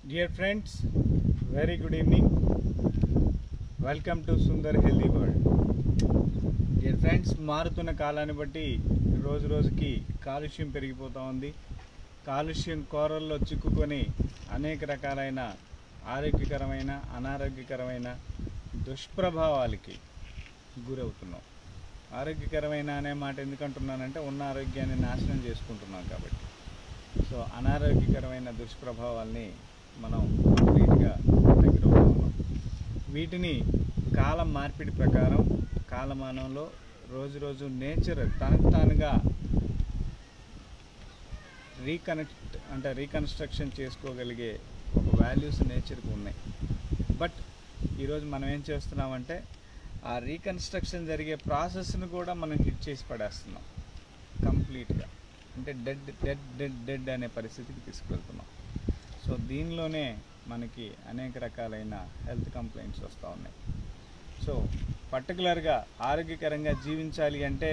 Dear friends, very good evening. Welcome to Sundar healthy world dear friends మారుతున్న కాలాన్ని బట్టి రోజు రోజుకి కాలుష్యం పెరిగిపోతూ ఉంది కాలుష్యం కోరల్లో చిక్కుకొని అనేక రకాలైన ఆరోగ్యకరమైన అనారోగ్యకరమైన దుష్ప్రభావాలకి గురవుతున్నాం ఆరోగ్యకరమైన అనే మాట ఎందుకంటున్నానంటే ఉన్న ఆరోగ్యాన్ని నాశనం చేసుకుంటున్నాం కాబట్టి సో అనారోగ్యకరమైన దుష్ప్రభావాల్ని మనం కంప్లీట్గా దగ్గర ఉన్నాం వీటిని కాలం మార్పిడి ప్రకారం కాలమానంలో రోజు రోజు నేచర్ తనకు తానుగా రీకనెక్ట్ అంటే రీకన్స్ట్రక్షన్ చేసుకోగలిగే ఒక వాల్యూస్ నేచర్కి ఉన్నాయి బట్ ఈరోజు మనం ఏం చేస్తున్నామంటే ఆ రీకన్స్ట్రక్షన్ జరిగే ప్రాసెస్ను కూడా మనం హిట్ చేసి పడేస్తున్నాం కంప్లీట్గా అంటే డెడ్ డెడ్ డెడ్ డెడ్ అనే పరిస్థితికి తీసుకెళ్తున్నాం సో దీనిలోనే మనకి అనేక రకాలైన హెల్త్ కంప్లైంట్స్ వస్తూ ఉన్నాయి సో పర్టికులర్గా ఆరోగ్యకరంగా జీవించాలి అంటే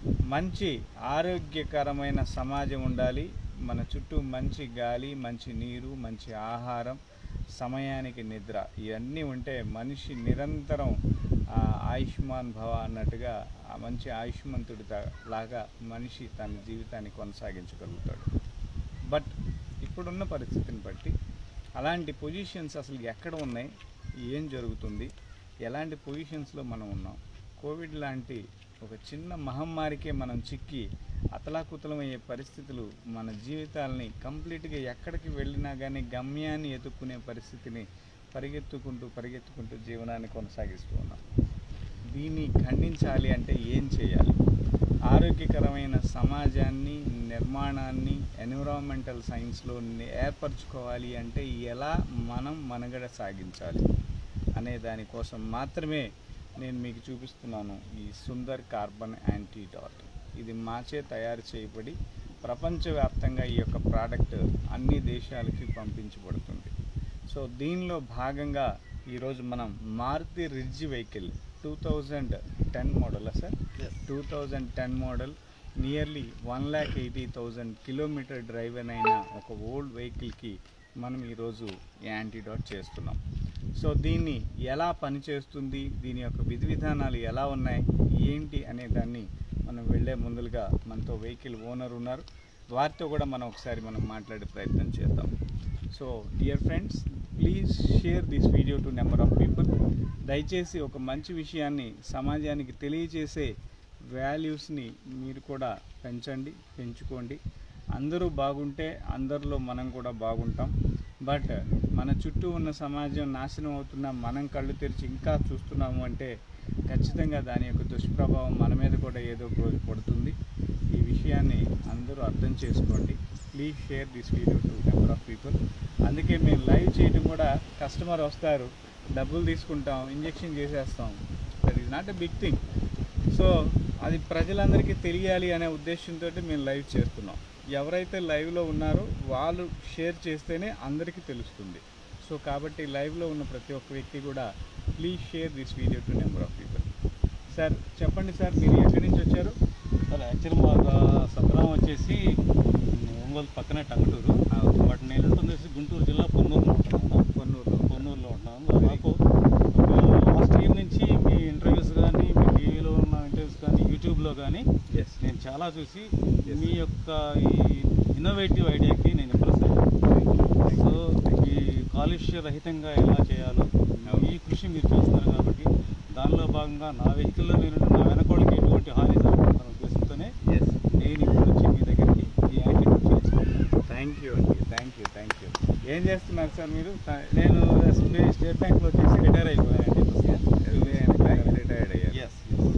మంచి ఆరోగ్యకరమైన సమాజం ఉండాలి మన చుట్టూ మంచి గాలి మంచి నీరు మంచి ఆహారం సమయానికి నిద్ర ఇవన్నీ ఉంటే మనిషి నిరంతరం ఆ, ఆయుష్మాన్ భవ అన్నట్టుగా ఆ మంచి ఆయుష్మంతుడి దా- లాగా మనిషి తన జీవితాన్ని కొనసాగించగలుగుతాడు బట్ ఇప్పుడున్న పరిస్థితిని బట్టి అలాంటి పొజిషన్స్ అసలు ఎక్కడ ఉన్నాయి ఏం జరుగుతుంది ఎలాంటి పొజిషన్స్లో మనం ఉన్నాం కోవిడ్ లాంటి ఒక చిన్న మహమ్మారికే మనం చిక్కి అతలాకుతలమయ్యే పరిస్థితులు మన జీవితాలని కంప్లీట్గా ఎక్కడికి వెళ్ళినా కానీ గమ్యాన్ని ఎదుర్కొనే పరిస్థితిని పరిగెత్తుకుంటూ పరిగెత్తుకుంటూ జీవనాన్ని కొనసాగిస్తూ ఉన్నాం దీన్ని ఖండించాలి అంటే ఏం చేయాలి ఆరోగ్యకరమైన సమాజాన్ని నిర్మాణాన్ని ఎన్విరాన్మెంటల్ సైన్స్లో ఏర్పరచుకోవాలి అంటే ఎలా మనం మనుగడ సాగించాలి అనే దానికోసం మాత్రమే నేను మీకు చూపిస్తున్నాను ఈ సుందర్ కార్బన్ యాంటీడాట్ ఇది మాచే తయారు చేయబడి ప్రపంచవ్యాప్తంగా ఈ యొక్క ప్రోడక్ట్ అన్ని దేశాలకి పంపించబడుతుంది సో దీనిలో భాగంగా ఈరోజు మనం Maruti ritz vehicle two thousand ten model sir two thousand ten model nearly one lakh eighty thousand kilometre drive అయిన ఒక ఓల్డ్ వెహికల్కి మనం ఈరోజు యాంటీడాట్ చేస్తున్నాం సో దీన్ని ఎలా పనిచేస్తుంది దీని యొక్క విధి విధానాలు ఎలా ఉన్నాయి ఏంటి అనే దాన్ని మనం వెళ్ళే ముందులుగా మనతో వెహికల్ ఓనర్ ఉన్నారు వారితో కూడా మనం ఒకసారి మనం మాట్లాడే ప్రయత్నం చేద్దాం so dear friends please share this video to number of people దయచేసి ఒక మంచి విషయాన్ని సమాజానికి తెలియజేసే వాల్యూస్ని మీరు కూడా పెంచండి పెంచుకోండి అందరూ బాగుంటే అందరిలో మనం కూడా బాగుంటాం బట్ మన చుట్టూ ఉన్న సమాజం నాశనం అవుతున్న మనం కళ్ళు తెరిచి ఇంకా చూస్తున్నాము అంటే ఖచ్చితంగా దాని యొక్క దుష్ప్రభావం మన మీద కూడా ఏదో ఒక రోజు పడుతుంది ఈ విషయాన్ని అందరూ అర్థం చేసుకోండి please share this video to number of people అందుకే మేము లైవ్ చేయడం కూడా కస్టమర్ వస్తారు డబ్బులు తీసుకుంటాం ఇంజెక్షన్ చేసేస్తాం that is not a big thing so అది ప్రజలందరికీ తెలియాలి అనే ఉద్దేశంతో మేము లైవ్ చేస్తున్నాం ఎవరైతే లైవ్లో ఉన్నారో వాళ్ళు షేర్ చేస్తేనే అందరికీ తెలుస్తుంది సో కాబట్టి లైవ్లో ఉన్న ప్రతి ఒక్క వ్యక్తి కూడా please share this video to number of people sir చెప్పండి సార్ మీరు ఎక్కడి నుంచి వచ్చారు సార్ యాక్చువల్ మా స్వగ్రామం వచ్చేసి ఒంగోలు పక్కనే టంగుటూరు బట్ నేను ఉంటుంది వచ్చేసి గుంటూరు జిల్లా పొన్నూరులో ఉంటున్నాను కొన్నూరులో పొన్నూరులో ఉంటున్నాను నాకు లాస్ట్ ఇయర్ నుంచి మీ ఇంటర్వ్యూస్ కానీ మీ టీవీలో ఉన్న ఇంటర్వ్యూస్ కానీ యూట్యూబ్లో కానీ ఎస్ నేను చాలా చూసి మీ యొక్క ఈ ఇన్నోవేటివ్ ఐడియాకి నేను ఇంప్రెస్ అయ్యాను సో ఈ కాలుష్య రహితంగా ఎలా చేయాలో ఈ కృషి మీరు చేస్తున్నారు కాబట్టి దానిలో భాగంగా నా వెహికల్లో నేను నా వెనకోళ్ళకి ఎటువంటి హాని జరగకుండా ఉద్దేశంతోనే ఎస్ నేను ఇప్పుడు వచ్చి మీ దగ్గరికి ఈ యాంటీడోట్ చేసుకుంటాను థ్యాంక్ యూ అండి థ్యాంక్ యూ థ్యాంక్ యూ ఏం చేస్తున్నారు సార్ మీరు నేను ఎస్బీఐ స్టేట్ బ్యాంక్లో వచ్చేసి రిటైర్ అయిపోయానండి రిటైర్డ్ అయ్యారు ఎస్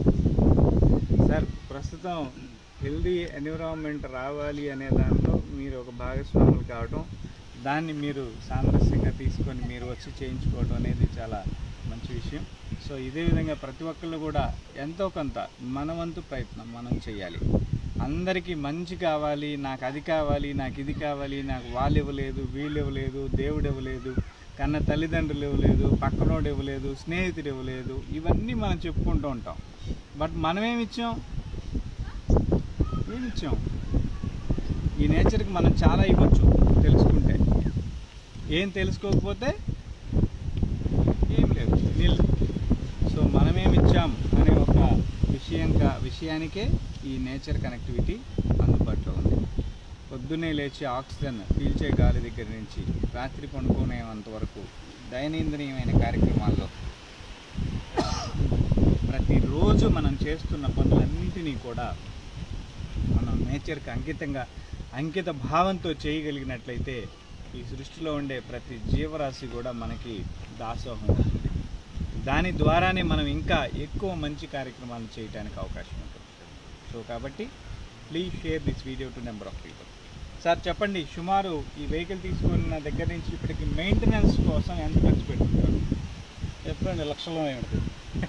సార్ ప్రస్తుతం హెల్దీ ఎన్విరాన్మెంట్ రావాలి అనే దానిలో మీరు ఒక భాగస్వాములు కావడం దాన్ని మీరు సామరస్యంగా తీసుకొని మీరు వచ్చి చేయించుకోవడం అనేది చాలా మంచి విషయం సో ఇదే విధంగా ప్రతి ఒక్కళ్ళు కూడా ఎంతో కొంత మన వంతు ప్రయత్నం మనం చేయాలి అందరికీ మంచి కావాలి నాకు అది కావాలి నాకు ఇది కావాలి నాకు వాళ్ళు ఇవ్వలేదు వీళ్ళు ఇవ్వలేదు దేవుడు ఇవ్వలేదు కన్న తల్లిదండ్రులు ఇవ్వలేదు పక్కనోడు ఇవ్వలేదు స్నేహితుడు ఇవ్వలేదు ఇవన్నీ మనం చెప్పుకుంటూ ఉంటాం బట్ మనం ఏమి ఇచ్చాం ఏమి ఇచ్చాం ఈ నేచర్కి మనం చాలా ఇవ్వచ్చు తెలుసుకుంటే ఏం తెలుసుకోకపోతే ఏం లేదు నిల్ సో మనమేమిచ్చాం అనే ఒక విషయంగా విషయానికే ఈ నేచర్ కనెక్టివిటీ అందుబాటులో ఉంది పొద్దున్నే లేచి ఆక్సిజన్ పీల్చే గాలి దగ్గర నుంచి రాత్రి పండుకునేంత వరకు దైనందినమైన కార్యక్రమాల్లో ప్రతిరోజు మనం చేస్తున్న పనులన్నింటినీ కూడా మనం నేచర్కి అంకితంగా అంకిత భావంతో చేయగలిగినట్లయితే ఈ సృష్టిలో ఉండే ప్రతి జీవరాశి కూడా మనకి దాసోహం అవుతుంది దాని ద్వారానే మనం ఇంకా ఎక్కువ మంచి కార్యక్రమాలు చేయడానికి అవకాశం ఉంటుంది సో కాబట్టి please share this video to number of people sir చెప్పండి సుమారు ఈ వెహికల్ తీసుకున్న దగ్గర నుంచి ఇప్పటికి మెయింటెనెన్స్ కోసం ఎంత ఖర్చు పెట్టుకుంటారు ఎప్పుడండి లక్షల్లో ఉంటుంది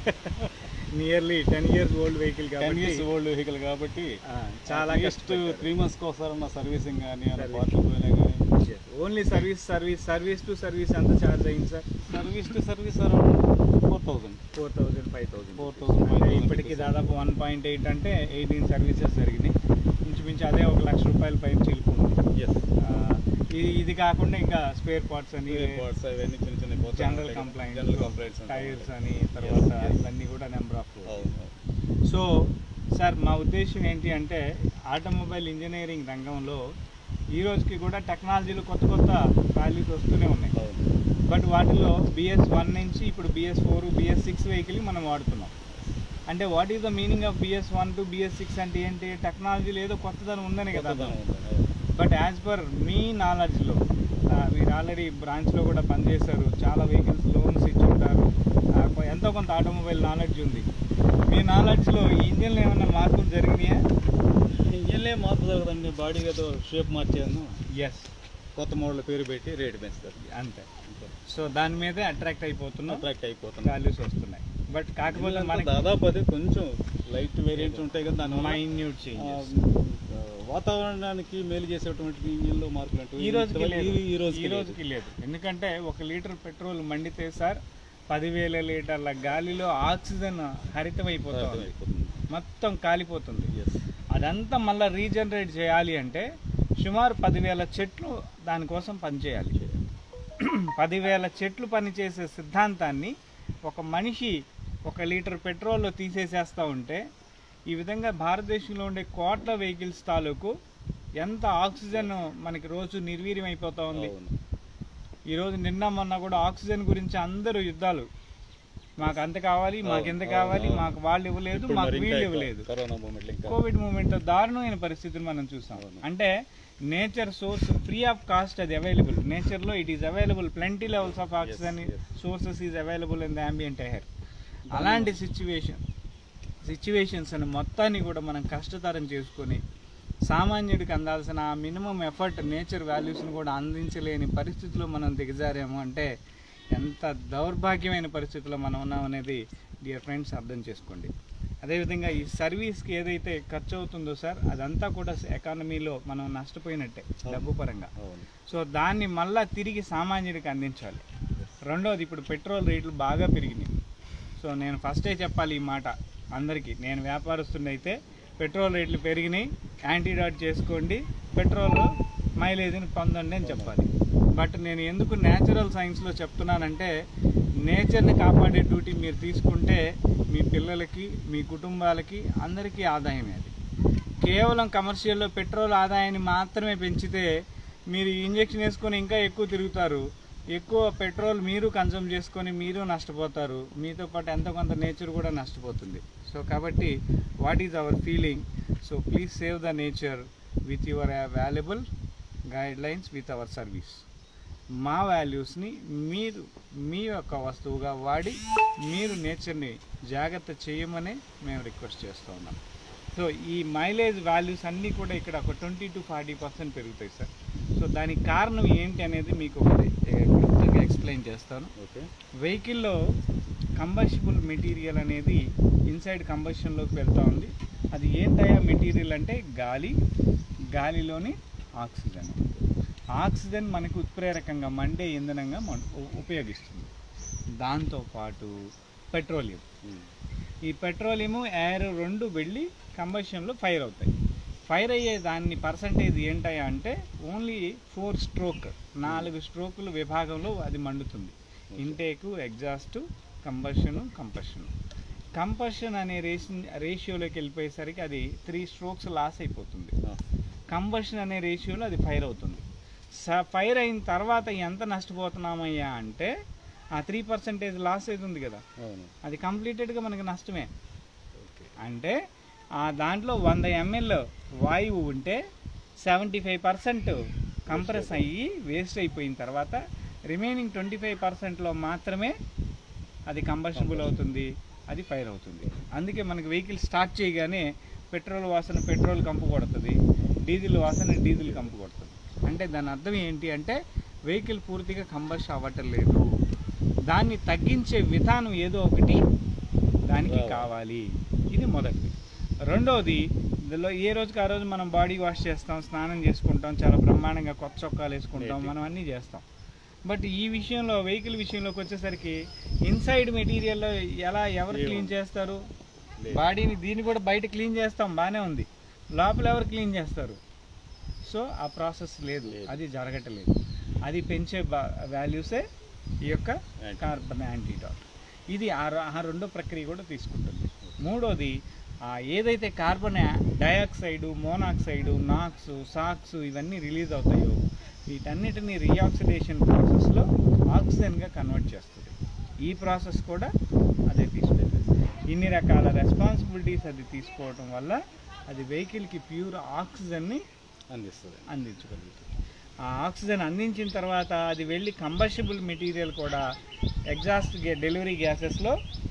nearly ten years old vehicle ten కాబట్టి ఇయర్స్ ఓల్డ్ వెహికల్ కాబట్టి ఆ, చాలా జస్ట్ త్రీ మంత్స్కి ఒకసారి సర్వీసింగ్ కానీ అలా Service. పార్ట్లు పోయినా కానీ only service service service to service ఎంత ఛార్జ్ అయింది sir service to service around four thousand four thousand five thousand four thousand five అంటే ఇప్పటికి దాదాపు వన్ పాయింట్ ఎయిట్ అంటే ఎయిటీన్ సర్వీసెస్ జరిగినాయి ఇంచుమించు అదే ఒక లక్ష రూపాయల పైన చిలుకుంది ఎస్ ఇది ఇది కాకుండా ఇంకా స్పేర్ పార్ట్స్ అని పార్ట్స్ అవన్నీ చిన్న చిన్న పోతా జనరల్ ఉంటాయి. కంప్లైంట్స్ జనరల్ కంప్లైంట్స్ ఉంటాయి. టైర్స్ అని తర్వాత yes. ఇవన్నీ కూడా నెంబర్ ఆఫ్ అవును, అవును. సో సార్ మా ఉద్దేశం ఏంటి అంటే ఆటోమొబైల్ ఇంజనీరింగ్ రంగంలో ఈ రోజుకి కూడా టెక్నాలజీలు కొత్త కొత్త వాల్యూస్ వస్తూనే ఉన్నాయి అవును. బట్ వాటిలో బిఎస్ వన్ నుంచి ఇప్పుడు BS four BS six vehicle మనం వాడుతున్నాం అంటే what is the meaning of BS one to BS six అంటే ఏంటి టెక్నాలజీలో ఏదో కొత్తదనం ఉందని కదా కొత్తదనం ఉంది, అవును. బట్ యాజ్ పర్ మీ నాలెడ్జ్లో మీరు ఆల్రెడీ బ్రాంచ్లో కూడా పనిచేశారు చాలా వెహికల్స్ లోన్స్ ఇచ్చి ఉంటారు ఆ, కొ- ఎంతో కొంత ఆటోమొబైల్ నాలెడ్జ్ ఉంది మీ నాలెడ్జ్లో ఈ ఇంజిన్లో ఏమైనా మార్పులు జరిగినాయా ఇంజన్లే మార్పు జరగదండి బాడీ ఏదో షేప్ మార్చాను ఎస్ కొత్త మోడల్ పేరు పెట్టి రేట్ పెంచుతారు అంతే సో దాని మీదే అట్రాక్ట్ అయిపోతున్నాం అట్రాక్ట్ అయిపోతుంది వాల్యూస్ వస్తున్నాయి బట్ కాకపోతే మనకి దాదాపు అది కొంచెం లైట్ వేరియంట్స్ ఉంటాయి కదా దాని మైన్యూట్ చేంజెస్ వాతావరణానికి మేలు చేసేటువంటి ఇంజిన్లో మార్పులు అంటే ఈ రోజుకి లేదు ఈ- ఈ రోజుకి ఈ రోజుకి లేదు ఎందుకంటే ఒక లీటర్ పెట్రోల్ మండితే సార్ పదివేల లీటర్ల గాలిలో ఆక్సిజన్ హరితమైపోతుంది మొత్తం కాలిపోతుంది అదంతా మళ్ళీ రీజనరేట్ చేయాలి అంటే సుమారు పదివేల చెట్లు దానికోసం పనిచేయాలి పదివేల చెట్లు పనిచేసే సిద్ధాంతాన్ని ఒక మనిషి ఒక లీటర్ పెట్రోల్లో తీసేసేస్తూ ఉంటే ఈ విధంగా భారతదేశంలో ఉండే కోట్ల వెహికల్స్ తాలూకు ఎంత ఆక్సిజన్ మనకి రోజు నిర్వీర్యం అయిపోతూ ఉంది ఈరోజు నిన్న మొన్న కూడా ఆక్సిజన్ గురించి అందరూ యుద్ధాలు మాకు అంత కావాలి మాకు ఎంత కావాలి మాకు వాళ్ళు ఇవ్వలేదు మాకు వీళ్ళు ఇవ్వలేదు కరోనా మూమెంట్ ఇంకా కోవిడ్ మూమెంట్ దారుణమైన పరిస్థితిని మనం చూసాం అవును. అంటే nature source free of cost అది అవైలబుల్ నేచర్ లో it is available plenty levels of oxygen yes. Sources is available in the ambient air అలాంటి సిచ్యువేషన్ సిచ్యువేషన్స్ అని మొత్తాన్ని కూడా మనం కష్టతరం చేసుకొని సామాన్యుడికి అందాల్సిన ఆ మినిమం ఎఫర్ట్ నేచర్ వాల్యూస్ని కూడా అందించలేని పరిస్థితిలో మనం దిగజారాము అంటే ఎంత దౌర్భాగ్యమైన పరిస్థితిలో మనం ఉన్నాం అనేది డియర్ ఫ్రెండ్స్ అర్థం చేసుకోండి అదేవిధంగా ఈ సర్వీస్కి ఏదైతే ఖర్చు అవుతుందో సార్ అదంతా కూడా ఎకానమీలో మనం నష్టపోయినట్టే డబ్బు పరంగా అవును సో దాన్ని మళ్ళా తిరిగి సామాన్యుడికి అందించాలి రెండోది ఇప్పుడు పెట్రోల్ రేట్లు బాగా పెరిగినాయి సో నేను ఫస్టే చెప్పాలి ఈ మాట అందరికీ నేను వ్యాపారస్తుడిని అయితే పెట్రోల్ రేట్లు పెరిగినాయి యాంటీడాట్ చేసుకోండి పెట్రోల్ మైలేజ్ని పొందండి అని చెప్పాలి బట్ నేను ఎందుకు న్యాచురల్ సైన్స్లో చెప్తున్నానంటే నేచర్ని కాపాడే డ్యూటీ మీరు తీసుకుంటే మీ పిల్లలకి మీ కుటుంబాలకి అందరికీ ఆదాయమే అది కేవలం కమర్షియల్లో పెట్రోల్ ఆదాయాన్ని మాత్రమే పెంచితే మీరు ఇంజెక్షన్ వేసుకొని ఇంకా ఎక్కువ తిరుగుతారు ఎక్కువ పెట్రోల్ మీరు కన్సూమ్ చేసుకొని మీరు నష్టపోతారు మీతో పాటు ఎంతో కొంత నేచర్ కూడా నష్టపోతుంది సో కాబట్టి what is our feeling so please save the nature with your valuable guidelines with our service మా వాల్యూస్ని మీరు మీ యొక్క వస్తువుగా వాడి మీరు నేచర్ని జాగ్రత్త చేయమని మేము రిక్వెస్ట్ చేస్తూ ఉన్నాం సో ఈ మైలేజ్ వాల్యూస్ అన్నీ కూడా ఇక్కడ ఒక ట్వంటీ టు ఫార్టీ పర్సెంట్ పెరుగుతాయి సార్ సో దానికి కారణం ఏంటి అనేది మీకు ఒకటి ఏ, క్లుప్తంగా ఎక్స్ప్లెయిన్ చేస్తాను ఓకే వెహికల్లో కంబషబుల్ మెటీరియల్ అనేది ఇన్సైడ్ కంబషన్లోకి వెళ్తూ ఉంది అది ఏంటయ్యా మెటీరియల్ అంటే గాలి గాలిలోని ఆక్సిజన్ ఆక్సిజన్ మనకు ఉత్ప్రేరకంగా మండే ఇంధనంగా మన ఉ- ఉపయోగిస్తుంది దాంతోపాటు పెట్రోలియం ఈ పెట్రోలియము ఎయిర్ రెండు వెళ్ళి కంబషన్లో ఫైర్ అవుతాయి ఫైర్ అయ్యే దాన్ని పర్సంటేజ్ ఏంటయ్యా అంటే ఓన్లీ ఫోర్ స్ట్రోక్ నాలుగు స్ట్రోకులు విభాగంలో అది మండుతుంది ఇంటేకు ఎగ్జాస్ట్ కంబషన్ కంపషన్ కంపషన్ అనే రేషి రేషియోలోకి వెళ్ళిపోయేసరికి అది త్రీ స్ట్రోక్స్ లాస్ అయిపోతుంది కంబషన్ అనే రేషియోలో అది ఫైర్ అవుతుంది స ఫైర్ అయిన తర్వాత ఎంత నష్టపోతున్నామయ్యా అంటే ఆ త్రీ పర్సెంటేజ్ లాస్ అవుతుంది కదా అవును అది కంప్లీటెడ్గా మనకి నష్టమే ఓకే అంటే ఆ దాంట్లో వంద ఎంఎల్ వాయువు ఉంటే సెవెంటీ ఫైవ్ పర్సెంట్ కంప్రెస్ అయ్యి వేస్ట్ అయిపోయిన తర్వాత రిమైనింగ్ ట్వంటీ ఫైవ్ పర్సెంట్లో మాత్రమే అది కంబషనబుల్ అవుతుంది అది ఫైర్ అవుతుంది అందుకే మనకి వెహికల్ స్టార్ట్ చేయగానే పెట్రోల్ వాసన పెట్రోల్ కంపు కొడుతుంది డీజిల్ వాసన డీజిల్ కంపు కొడుతుంది అంటే దాని అర్థం ఏంటి అంటే వెహికల్ పూర్తిగా కంబష్ అవ్వటం లేదు దాన్ని తగ్గించే విధానం ఏదో ఒకటి దానికి రావాలి. కావాలి ఇది మొదటిది రెండవది ఇందులో ఏ రోజుకి ఆ రోజు మనం బాడీ వాష్ చేస్తాం స్నానం చేసుకుంటాం చాలా బ్రహ్మాండంగా కొత్త చొక్కాలు వేసుకుంటాం Right. మనం అన్నీ చేస్తాం బట్ ఈ విషయంలో వెహికల్ విషయంలోకి వచ్చేసరికి ఇన్సైడ్ మెటీరియల్లో ఎలా ఎవరు ఏముంది? క్లీన్ చేస్తారు లేదు. బాడీని దీన్ని కూడా బయట క్లీన్ చేస్తాం బాగానే ఉంది లోపల ఎవరు క్లీన్ చేస్తారు సో ఆ ప్రాసెస్ లేదు లేదు. అది జరగట్లేదు అది పెంచే వాల్యూసే ఈ యొక్క Anti- కార్బన్ యాంటీడాట్ ఇది ఆ ర- ఆ రెండో ప్రక్రియ కూడా తీసుకుంటుంది మూడోది ఆ ఏదైతే carbon dioxide monoxide NOx SOx ఇవన్నీ రిలీజ్ అవుతాయో వీటన్నిటిని రీఆక్సిడేషన్ ప్రాసెస్లో ఆక్సిజన్గా కన్వర్ట్ చేస్తుంది ఈ ప్రాసెస్ కూడా అదే తీసుకుంటుంది ఇన్ని రకాల రెస్పాన్సిబిలిటీస్ అది తీసుకోవటం వల్ల అది వెహికల్కి ప్యూర్ ఆక్సిజన్ని అందిస్తుంది అందించగలుగుతుంది ఆ ఆక్సిజన్ అందించిన తర్వాత అది వెళ్ళి కంబషబుల్ మెటీరియల్ కూడా ఎగ్జాస్ట్ డెలివరీ గ్యాసెస్లో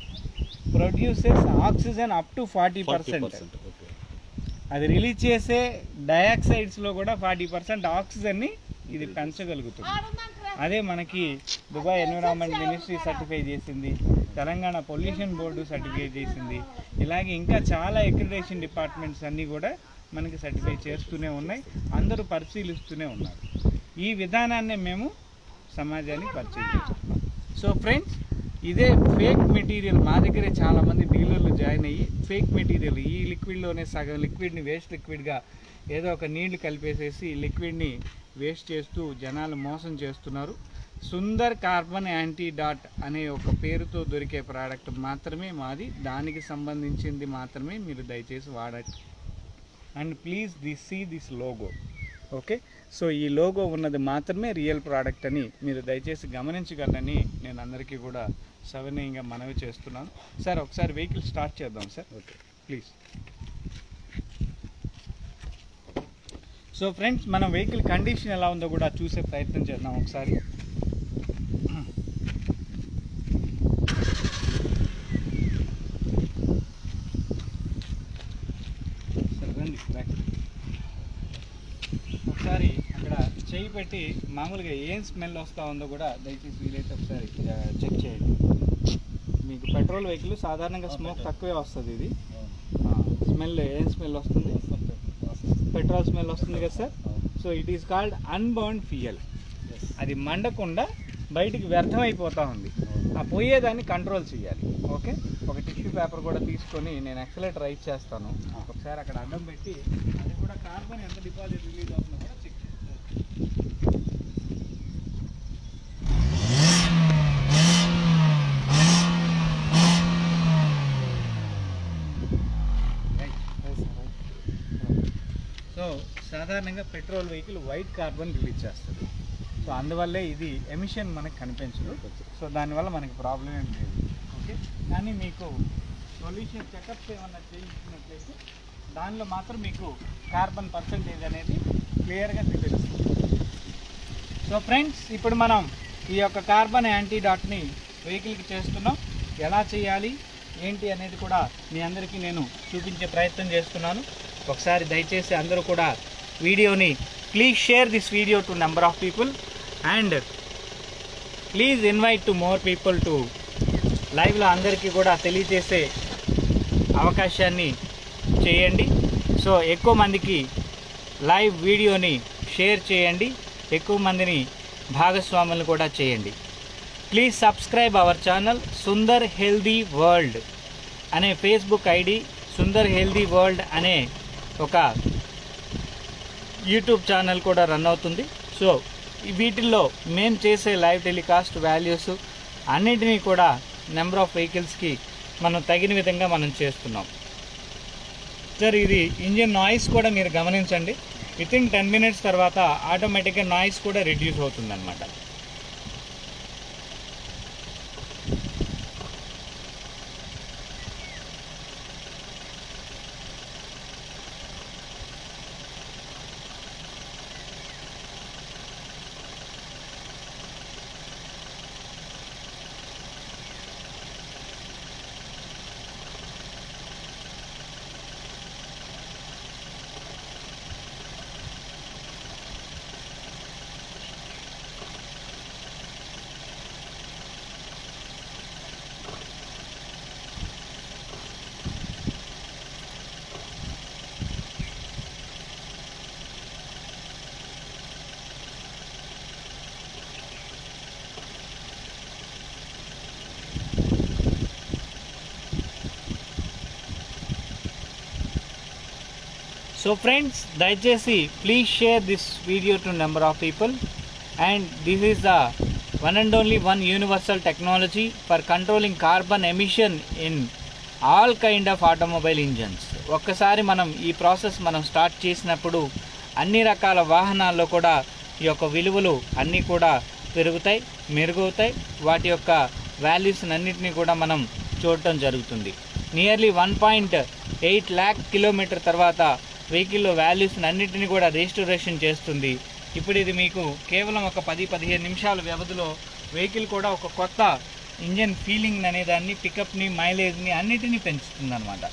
produces oxygen up to forty percent okay అది రిలీజ్ చేసే డయాక్సైడ్స్లో కూడా ఫార్టీ పర్సెంట్ ఆక్సిజన్ని ఇది పెంచగలుగుతుంది అదే మనకి దుబాయ్ ఎన్విరాన్మెంట్ మినిస్ట్రీ సర్టిఫై చేసింది తెలంగాణ పొల్యూషన్ బోర్డు సర్టిఫై చేసింది ఇలాగే ఇంకా చాలా అక్రిడేషన్ డిపార్ట్మెంట్స్ అన్నీ కూడా మనకి సర్టిఫై చేస్తూనే ఉన్నాయి అందరూ పరిశీలిస్తూనే ఉన్నారు ఈ విధానాన్ని మేము సమాజానికి పరిచయం చేస్తున్నాం సో ఫ్రెండ్స్ ఇదే ఫేక్ మెటీరియల్ మా దగ్గరే చాలామంది డీలర్లు జాయిన్ అయ్యి ఫేక్ మెటీరియల్ ఈ లిక్విడ్లోనే సగం లిక్విడ్ని వేస్ట్ లిక్విడ్గా ఏదో ఒక నీళ్లు కలిపేసేసి లిక్విడ్ని వేస్ట్ చేస్తూ జనాలు మోసం చేస్తున్నారు సుందర్ కార్బన్ యాంటీ డాట్ అనే ఒక పేరుతో దొరికే ప్రోడక్ట్ మాత్రమే మాది దానికి సంబంధించింది మాత్రమే మీరు దయచేసి వాడండి and please this see this logo okay so ఈ లోగో ఉన్నది మాత్రమే రియల్ ప్రోడక్ట్ అని మీరు దయచేసి గమనించగలరని నేను అందరికీ కూడా సవినయంగా మనవి చేస్తున్నాను సార్ ఒకసారి వెహికల్ స్టార్ట్ చేద్దాం sir okay please so friends మనం వెహికల్ కండిషన్ ఎలా ఉందో కూడా చూసే ప్రయత్నం చేద్దాం ఒకసారి సరే, రండి back. ఒకసారి అక్కడ చేయి పెట్టి మామూలుగా ఏం స్మెల్ వస్తూ ఉందో కూడా దయచేసి వీలైతే ఒకసారి చెక్ చేయండి మీకు పెట్రోల్ వెహికల్ సాధారణంగా స్మోక్ తక్కువే వస్తుంది ఇది స్మెల్ ఏం స్మెల్ వస్తుంది పెట్రోల్ స్మెల్ వస్తుంది కదా sir so it is called unburnt fuel అది మండకుండా బయటికి వ్యర్థం అయిపోతూ ఉంది ఆ పోయేదాన్ని కంట్రోల్ చేయాలి ఓకే ఒక టిష్యూ పేపర్ కూడా తీసుకొని నేను ఎక్సలేటర్ రైట్ చేస్తాను ఒకసారి అక్కడ అడ్డం పెట్టి అది కూడా కార్బన్ ఎంత డిపాజిట్ రిలీజ్ అవుతుందో కూడా చెక్ చేస్తాను సో సాధారణంగా petrol vehicle white carbon release చేస్తుంది సో అందువల్లే ఇది ఎమిషన్ మనకు కనిపించదు సో దానివల్ల మనకి ప్రాబ్లం ఏం లేదు ఓకే కానీ మీకు సొల్యూషన్ చెకప్స్ ఏమన్నా చేయించినట్లయితే దానిలో మాత్రం మీకు కార్బన్ పర్సంటేజ్ అనేది క్లియర్గా తెలుస్తుంది సో ఫ్రెండ్స్ ఇప్పుడు మనం ఈ యొక్క కార్బన్ యాంటీడాట్ని వెహికల్కి చేస్తున్నాం ఎలా చేయాలి ఏంటి అనేది కూడా మీ అందరికీ నేను చూపించే ప్రయత్నం చేస్తున్నాను ఒకసారి దయచేసి అందరూ కూడా వీడియోని please share this video to number of people and please invite to more people to లైవ్లో అందరికీ కూడా తెలియజేసే అవకాశాన్ని చేయండి సో ఎక్కువ మందికి లైవ్ వీడియోని షేర్ చేయండి ఎక్కువ మందిని భాగస్వాములు కూడా చేయండి please subscribe our channel Sundar healthy world అనే Facebook ID Sundar healthy world అనే ఒక యూట్యూబ్ ఛానల్ కూడా రన్ అవుతుంది సో ఈ వీటిల్లో మేము చేసే లైవ్ టెలికాస్ట్ వాల్యూస్ అన్నిటినీ కూడా నెంబర్ ఆఫ్ వెహికల్స్కి మనం తగిన విధంగా మనం చేస్తున్నాం సార్ ఇది ఇంజిన్ నాయిస్ కూడా మీరు గమనించండి విత్ ఇన్ టెన్ మినిట్స్ తర్వాత ఆటోమేటిక్గా నాయిస్ కూడా రిడ్యూస్ అవుతుందన్నమాట సో ఫ్రెండ్స్ దయచేసి please share this video to number of people and this is the one and only one universal technology for controlling carbon emission in all kind of automobile engines ఒక్కసారి మనం ఈ process మనం start చేసినప్పుడు అన్ని రకాల వాహనాల్లో కూడా ఈ యొక్క విలువలు అన్నీ కూడా పెరుగుతాయి మెరుగవుతాయి వాటి యొక్క వాల్యూస్ అన్నింటినీ కూడా మనం చూడటం జరుగుతుంది nearly one point eight lakh kilometre తర్వాత వెహికల్లో వాల్యూస్ అన్నింటినీ కూడా రిజిస్టరేషన్ చేస్తుంది ఇప్పుడు ఇది మీకు కేవలం ఒక పది పదిహేను నిమిషాల వ్యవధిలో వెహికల్ కూడా ఒక కొత్త ఇంజన్ ఫీలింగ్ అనే దాన్ని పికప్ని మైలేజ్ని అన్నిటినీ పెంచుతుంది అనమాట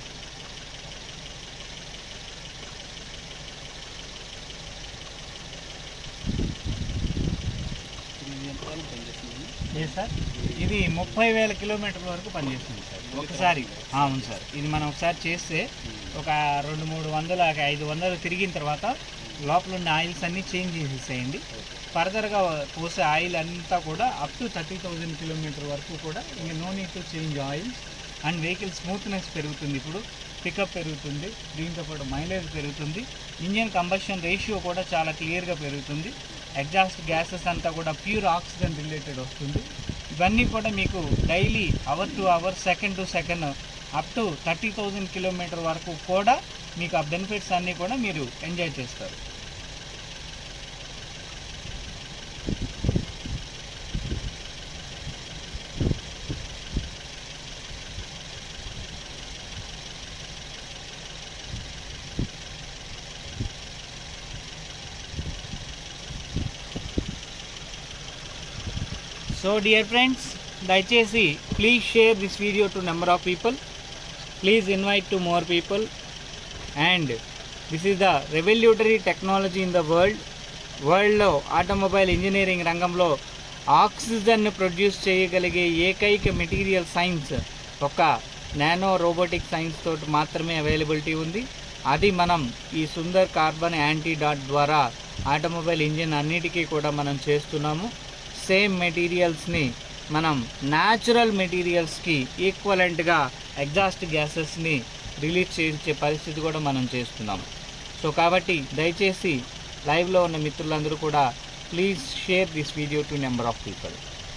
ఇది ఎంతకాలం పనిచేస్తుంది ఏ సార్ ఇది ముప్పై వేల కిలోమీటర్ల వరకు పనిచేస్తుంది సార్ ఒకసారి ఆ, అవును సార్ ఇది మనం ఒకసారి చేస్తే ఒక రెండు మూడు వందల ఒక ఐదు వందలు తిరిగిన తర్వాత లోపల ఉన్న ఆయిల్స్ అన్నీ చేంజ్ చేసేసేయండి ఫర్దర్గా పోసే ఆయిల్ అంతా కూడా up to thirty thousand kilometre వరకు కూడా ఇంక no need to change oils and vehicle smoothness పెరుగుతుంది ఇప్పుడు పికప్ పెరుగుతుంది దీంతో పాటు మైలేజ్ పెరుగుతుంది ఇంజిన్ కంబషన్ రేషియో కూడా చాలా క్లియర్గా పెరుగుతుంది ఎగ్జాస్ట్ గ్యాసెస్ అంతా కూడా ప్యూర్ ఆక్సిజన్ రిలేటెడ్ వస్తుంది ఇవన్నీ కూడా మీకు daily hour to hour second to second up to thirty thousand kilometre వరకు కూడా మీకు ఆ బెనిఫిట్స్ అన్నీ కూడా మీరు ఎంజాయ్ చేస్తారు సో డియర్ ఫ్రెండ్స్ దయచేసి please share this video to number of people please invite to more people and this is the revolutionary technology in the world వరల్డ్లో ఆటోమొబైల్ ఇంజనీరింగ్ రంగంలో ఆక్సిజన్ను ప్రొడ్యూస్ చేయగలిగే ఏకైక మెటీరియల్ సైన్స్ ఒక nano robotic science తోటి మాత్రమే availability ఉంది అది మనం ఈ సుందర్ కార్బన్ యాంటీ డాట్ ద్వారా ఆటోమొబైల్ ఇంజిన్ అన్నిటికీ కూడా మనం చేస్తున్నాము సేమ్ మెటీరియల్స్ని మనం న్యాచురల్ మెటీరియల్స్కి ఈక్వలెంట్గా ఎగ్జాస్ట్ గ్యాసెస్ని రిలీజ్ చేయించే పరిస్థితి కూడా మనం చేస్తున్నాం సో కాబట్టి దయచేసి లైవ్లో ఉన్న మిత్రులందరూ కూడా please share this video to number of people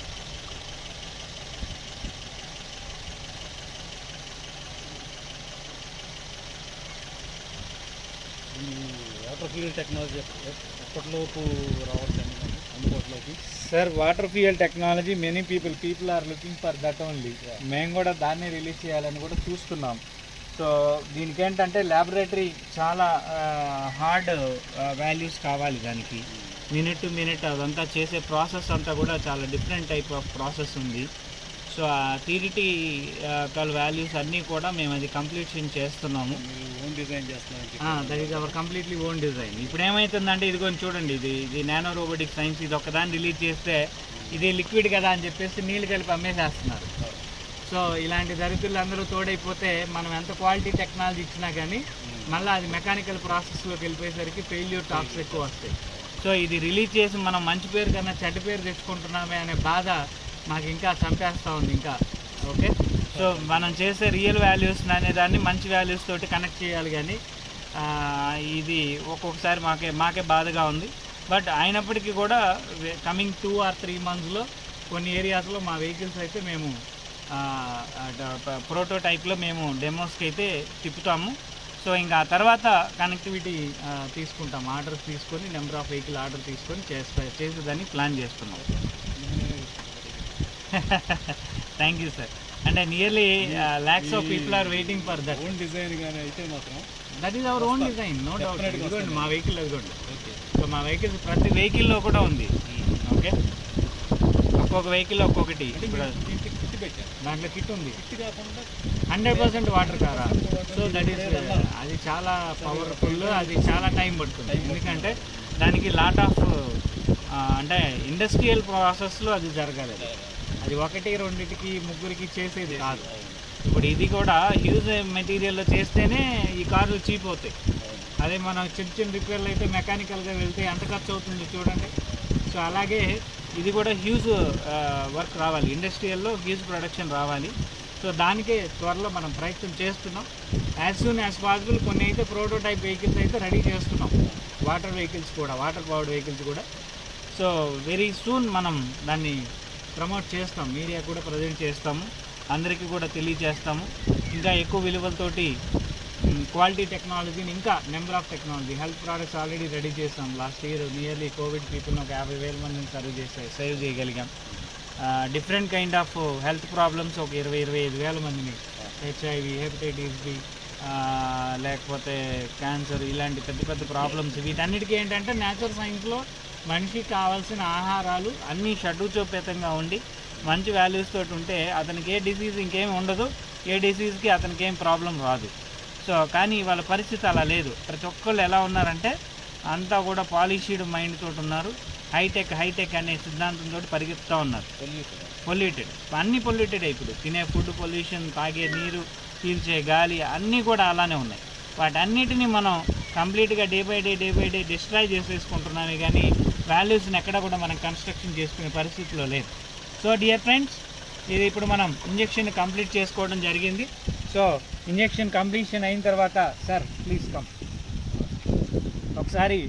water fuel technology ఎప్పటిలోపు రావచ్చు అందుబాటులోకి sir water fuel technology many people people are looking for that only మేము కూడా దాన్ని రిలీజ్ చేయాలని కూడా చూస్తున్నాం సో దీనికి ఏంటంటే ల్యాబొరేటరీ చాలా హార్డ్ వాల్యూస్ కావాలి దానికి మినిట్ టు మినిట్ అదంతా చేసే ప్రాసెస్ అంతా కూడా చాలా డిఫరెంట్ టైప్ ఆఫ్ ప్రాసెస్ ఉంది సో ఆ థియరిటికల్ వాల్యూస్ అన్నీ కూడా మేము అది కంప్లీషన్ చేస్తున్నాము మీరు ఓన్ డిజైన్ చేస్తున్నారని that is our completely own design ఇప్పుడు ఏమవుతుందంటే ఇది కొంచెం చూడండి ఇది ఇది నానో రోబోటిక్ సైన్స్ ఇది ఒకదాన్ని రిలీజ్ చేస్తే ఇది లిక్విడ్ కదా అని చెప్పేసి నీళ్ళు కలిపి అమ్మేసేస్తున్నారు సో ఇలాంటి దరిద్రులు అందరూ తోడైపోతే మనం ఎంత క్వాలిటీ టెక్నాలజీ ఇచ్చినా కానీ మళ్ళీ అది మెకానికల్ ప్రాసెస్లోకి వెళ్ళిపోయేసరికి ఫెయిల్యూర్ టాక్స్ ఎక్కువ వస్తాయి సో ఇది రిలీజ్ చేసి మనం మంచి పేరు కన్నా చెడ్డ పేరు తెచ్చుకుంటున్నామే అనే బాధ మాకు ఇంకా చంపేస్తూ ఉంది ఇంకా ఓకే సో మనం చేసే రియల్ వాల్యూస్ అనే దాన్ని మంచి వాల్యూస్ తోటి కనెక్ట్ చేయాలి కానీ ఆ, ఇది ఒక్కొక్కసారి మాకే మాకే బాధగా ఉంది బట్ అయినప్పటికీ కూడా కమింగ్ టూ ఆర్ త్రీ మంత్స్లో కొన్ని ఏరియాస్లో మా వెహికల్స్ అయితే మేము ప్రోటోటైప్లో మేము డెమోస్కి అయితే తిప్పుతాము సో ఇంకా ఆ తర్వాత కనెక్టివిటీ తీసుకుంటాం ఆర్డర్ తీసుకొని నెంబర్ ఆఫ్ వెహికల్ ఆర్డర్ తీసుకొని చేస్తా చేసేదాన్ని ప్లాన్ చేస్తున్నాం థ్యాంక్ యూ సార్ అంటే nearly lakhs of people are waiting for that own design కానీ అయితే మాత్రం that is our own design no doubt Definitely ఇదిగోండి వస్తుంది. మా వెహికల్ అదిగోండి ఓకే సో మా వెహికల్ ప్రతి వెహికల్లో కూడా ఉంది ఓకే ఒక్కొక్క వెహికల్ ఒక్కొక్కటి అంటే ఇప్పుడు మీరు ఇంటికి కిట్ పెట్టారు దాంట్లో కిట్ ఉంది కిట్ కాకుండా హండ్రెడ్ పర్సెంట్ వాటర్ కారా సో దట్ ఈస్ ఇదేదన్నా? అది చాలా పవర్ఫుల్ అది చాలా టైం పడుతుంది ఎందుకంటే దానికి లాట్ ఆఫ్ అంటే ఇండస్ట్రియల్ ప్రాసెస్లో అది జరగాలి అది. అది ఒకటి రెండింటికి ముగ్గురికి చేసేది కాదు ఇప్పుడు ఇది కూడా హ్యూజ్ మెటీరియల్లో చేస్తేనే ఈ కార్లు చీప్ అవుతాయి అదే మనం చిన్న చిన్న రిపేర్లు అయితే మెకానికల్గా వెళ్తే ఎంత ఖర్చు అవుతుంది చూడండి సో అలాగే ఇది కూడా హ్యూజ్ వర్క్ రావాలి ఇండస్ట్రియల్లో హ్యూజ్ ప్రొడక్షన్ రావాలి సో దానికే త్వరలో మనం ప్రయత్నం చేస్తున్నాం యాజ్ సూన్ యాజ్ పాసిబుల్ కొన్ని అయితే ప్రోటోటైప్ వెహికల్స్ అయితే రెడీ చేస్తున్నాం వాటర్ వెహికల్స్ కూడా వాటర్ పవర్డ్ వెహికల్స్ కూడా సో వెరీ సూన్ మనం దాన్ని ప్రమోట్ చేస్తాం మీడియా కూడా ప్రజెంట్ చేస్తాము అందరికీ కూడా తెలియజేస్తాము ఇంకా ఎక్కువ విలువలతోటి క్వాలిటీ టెక్నాలజీని ఇంకా number of technology health products already ready చేస్తాం లాస్ట్ ఇయర్ నియర్లీ కోవిడ్ పీపుల్ని ఒక యాభై వేల మందిని సర్వ్ చేసే సేవ్ చేయగలిగాం different kind of health problems ఒక ఇరవై ఇరవై ఐదు వేల మందిని హెచ్ఐవి హెపటైటిస్ బి లేకపోతే క్యాన్సర్ ఇలాంటి పెద్ద పెద్ద ప్రాబ్లమ్స్ వీటన్నిటికీ ఏంటంటే నేచురల్ సైన్స్లో మనిషికి కావాల్సిన ఆహారాలు అన్నీ షడ్రుచోపేతంగా ఉండి మంచి వాల్యూస్ తోటి ఉంటే అతనికి ఏ డిసీజ్ ఇంకేం ఉండదు ఏ డిసీజ్కి అతనికి ఏం ప్రాబ్లం రాదు సో కానీ వాళ్ళ పరిస్థితి అలా లేదు ప్రతి ఒక్కళ్ళు ఎలా ఉన్నారంటే అంతా కూడా పాలిషీడ్ మైండ్ తోటి ఉన్నారు హైటెక్ హైటెక్ అనే సిద్ధాంతంతో పరిగెత్తుతూ ఉన్నారు పొల్యూషన్ పొల్యూటెడ్ అన్నీ పొల్యూటెడ్ ఇప్పుడు తినే ఫుడ్ పొల్యూషన్ తాగే నీరు పీల్చే గాలి అన్నీ కూడా అలానే ఉన్నాయి వాటన్నిటిని మనం కంప్లీట్గా day by day day by day destroy చేసేసుకుంటున్నామే కానీ వాల్యూస్ని ఎక్కడ కూడా మనం కన్స్ట్రక్షన్ చేసుకునే పరిస్థితిలో లేదు సో డియర్ ఫ్రెండ్స్ ఇది ఇప్పుడు మనం ఇంజెక్షన్ కంప్లీట్ చేసుకోవడం జరిగింది సో ఇంజెక్షన్ కంప్లీషన్ అయిన తర్వాత సార్ ప్లీజ్ కమ్ ఒకసారి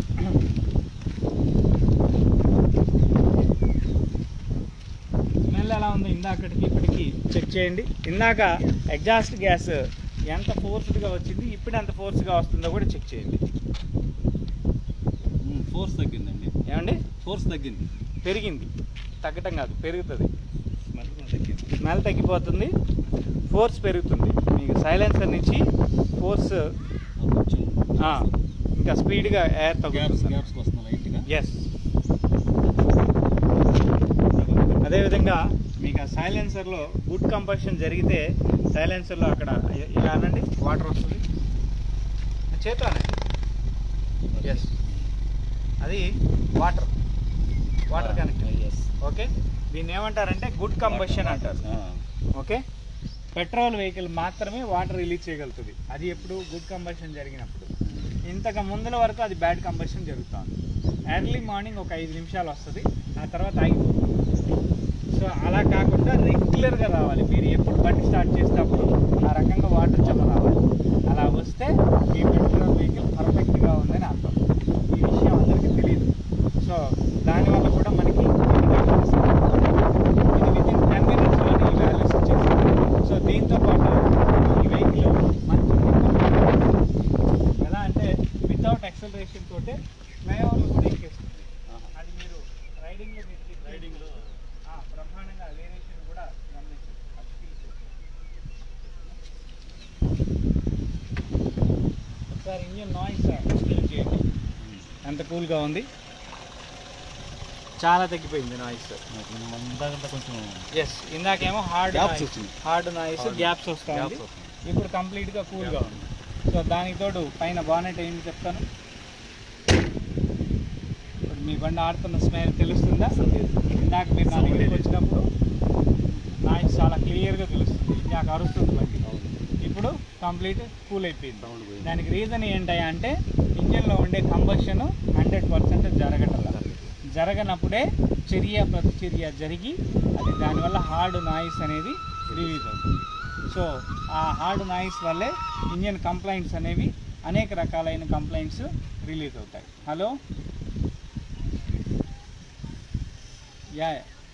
స్మెల్ ఎలా ఉందో ఇందాకటికి ఇప్పటికి చెక్ చేయండి ఇందాక ఎగ్జాస్ట్ గ్యాస్ ఎంత ఫోర్స్డ్గా వచ్చింది ఇప్పుడు ఎంత ఫోర్స్గా వస్తుందో కూడా చెక్ చేయండి ఫోర్స్ తగ్గిందండి ఏమండి ఫోర్స్ తగ్గింది పెరిగింది తగ్గటం కాదు పెరుగుతుంది స్మెల్ కూడా తగ్గింది స్మెల్ తగ్గిపోతుంది ఫోర్స్ పెరుగుతుంది మీకు సైలెన్సర్ నుంచి ఫోర్స్ కొంచెం ఇంకా స్పీడ్గా ఎయిర్ గ్యాప్స్ తగ్గుతుంది గ్యాప్స్ వస్తుంది లైట్గా ఎస్ అదేవిధంగా మీకు ఆ సైలెన్సర్లో గుడ్ కంపల్షన్ జరిగితే సైలెన్సర్లో అక్కడ ఇ- ఇలా అనండి వాటర్ వస్తుంది చేతానండి ఎస్ అది water water connect yes okay దీన్ని ఏమంటారంటే గుడ్ కంబషన్ అంటారు ఓకే పెట్రోల్ వెహికల్ మాత్రమే వాటర్ రిలీజ్ చేయగలుగుతుంది అది ఎప్పుడు గుడ్ కంబషన్ జరిగినప్పుడు ఇంతకు ముందుల వరకు అది బ్యాడ్ కంబషన్ జరుగుతుంది ఎర్లీ మార్నింగ్ ఒక ఐదు నిమిషాలు వస్తుంది ఆ తర్వాత ఆగిపోతుంది సో అలా కాకుండా రెగ్యులర్గా రావాలి మీరు ఎప్పుడు బండి స్టార్ట్ చేసేటప్పుడు ఆ రకంగా వాటర్ జమ రావాలి అలా వస్తే మీ పెట్రోల్ వెహికల్ పర్ఫెక్ట్గా ఉందని అర్థం ఈ విషయం అందరికీ తెలియదు సో దానివల్ల కూడా మనకి ఇది వితిన్ టెన్ మినిట్స్లోనే ఈ వాల్యూస్ వచ్చేసింది సో దీంతో పాటు ఈ వెహికల్ మంచి ఎలా అంటే వితౌట్ ఎక్సలరేషన్ తోటే ఫ్లైఓవర్లు కూడా ఎక్కేస్తుంది అది మీరు రైడింగ్లో మీరు రైడింగ్లో బ్రహ్మాండంగా వేరియేషన్ కూడా గమనించండి అది feature. ఒకసారి ఇంజిన్ నాయిస్ ఫీల్ చేయండి ఎంత కూల్గా ఉంది చాలా తగ్గిపోయింది నాయిస్ ఇందాకంటే కొంచెం ఎస్ ఇందాకేమో హార్డ్ Gaps వచ్చింది. Hard noise Hard. గ్యాప్స్ వస్తుంది గ్యాప్స్ వస్తుంది ఇప్పుడు కంప్లీట్గా కూల్గా ఉంది సో దానికి తోడు పైన బానెట్ ఏంటి చెప్తాను ఇప్పుడు మీ బండి ఆడుతున్న స్మెల్ తెలుస్తుందా ఇందాక మీరు నా దగ్గరికి వచ్చినప్పుడు నాయిస్ చాలా క్లియర్గా తెలుస్తుంది ఇందాక అరుస్తుంది బండి ఇప్పుడు కంప్లీట్ కూల్ అయిపోయింది సౌండ్ పోయింది దానికి రీజన్ ఏంటయ్యా అంటే ఇంజన్లో ఉండే కంబషన్ హండ్రెడ్ పర్సెంట్ జరగటం జరగనప్పుడే చర్య ప్రతిచర్య జరిగి అది దానివల్ల హార్డ్ నాయిస్ అనేది రిలీజ్ అవుతుంది సో ఆ హార్డ్ నాయిస్ వల్లే ఇంజన్ కంప్లైంట్స్ అనేవి అనేక రకాలైన కంప్లైంట్స్ రిలీజ్ అవుతాయి హలో యా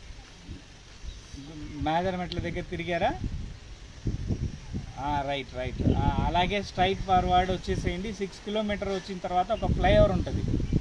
మేజర్మెంట్ల దగ్గర తిరిగారా రైట్ రైట్ అలాగే స్ట్రైట్ ఫార్వర్డ్ వచ్చేసేయండి సిక్స్ కిలోమీటర్ వచ్చిన తర్వాత ఒక ఫ్లైఓవర్ ఉంటుంది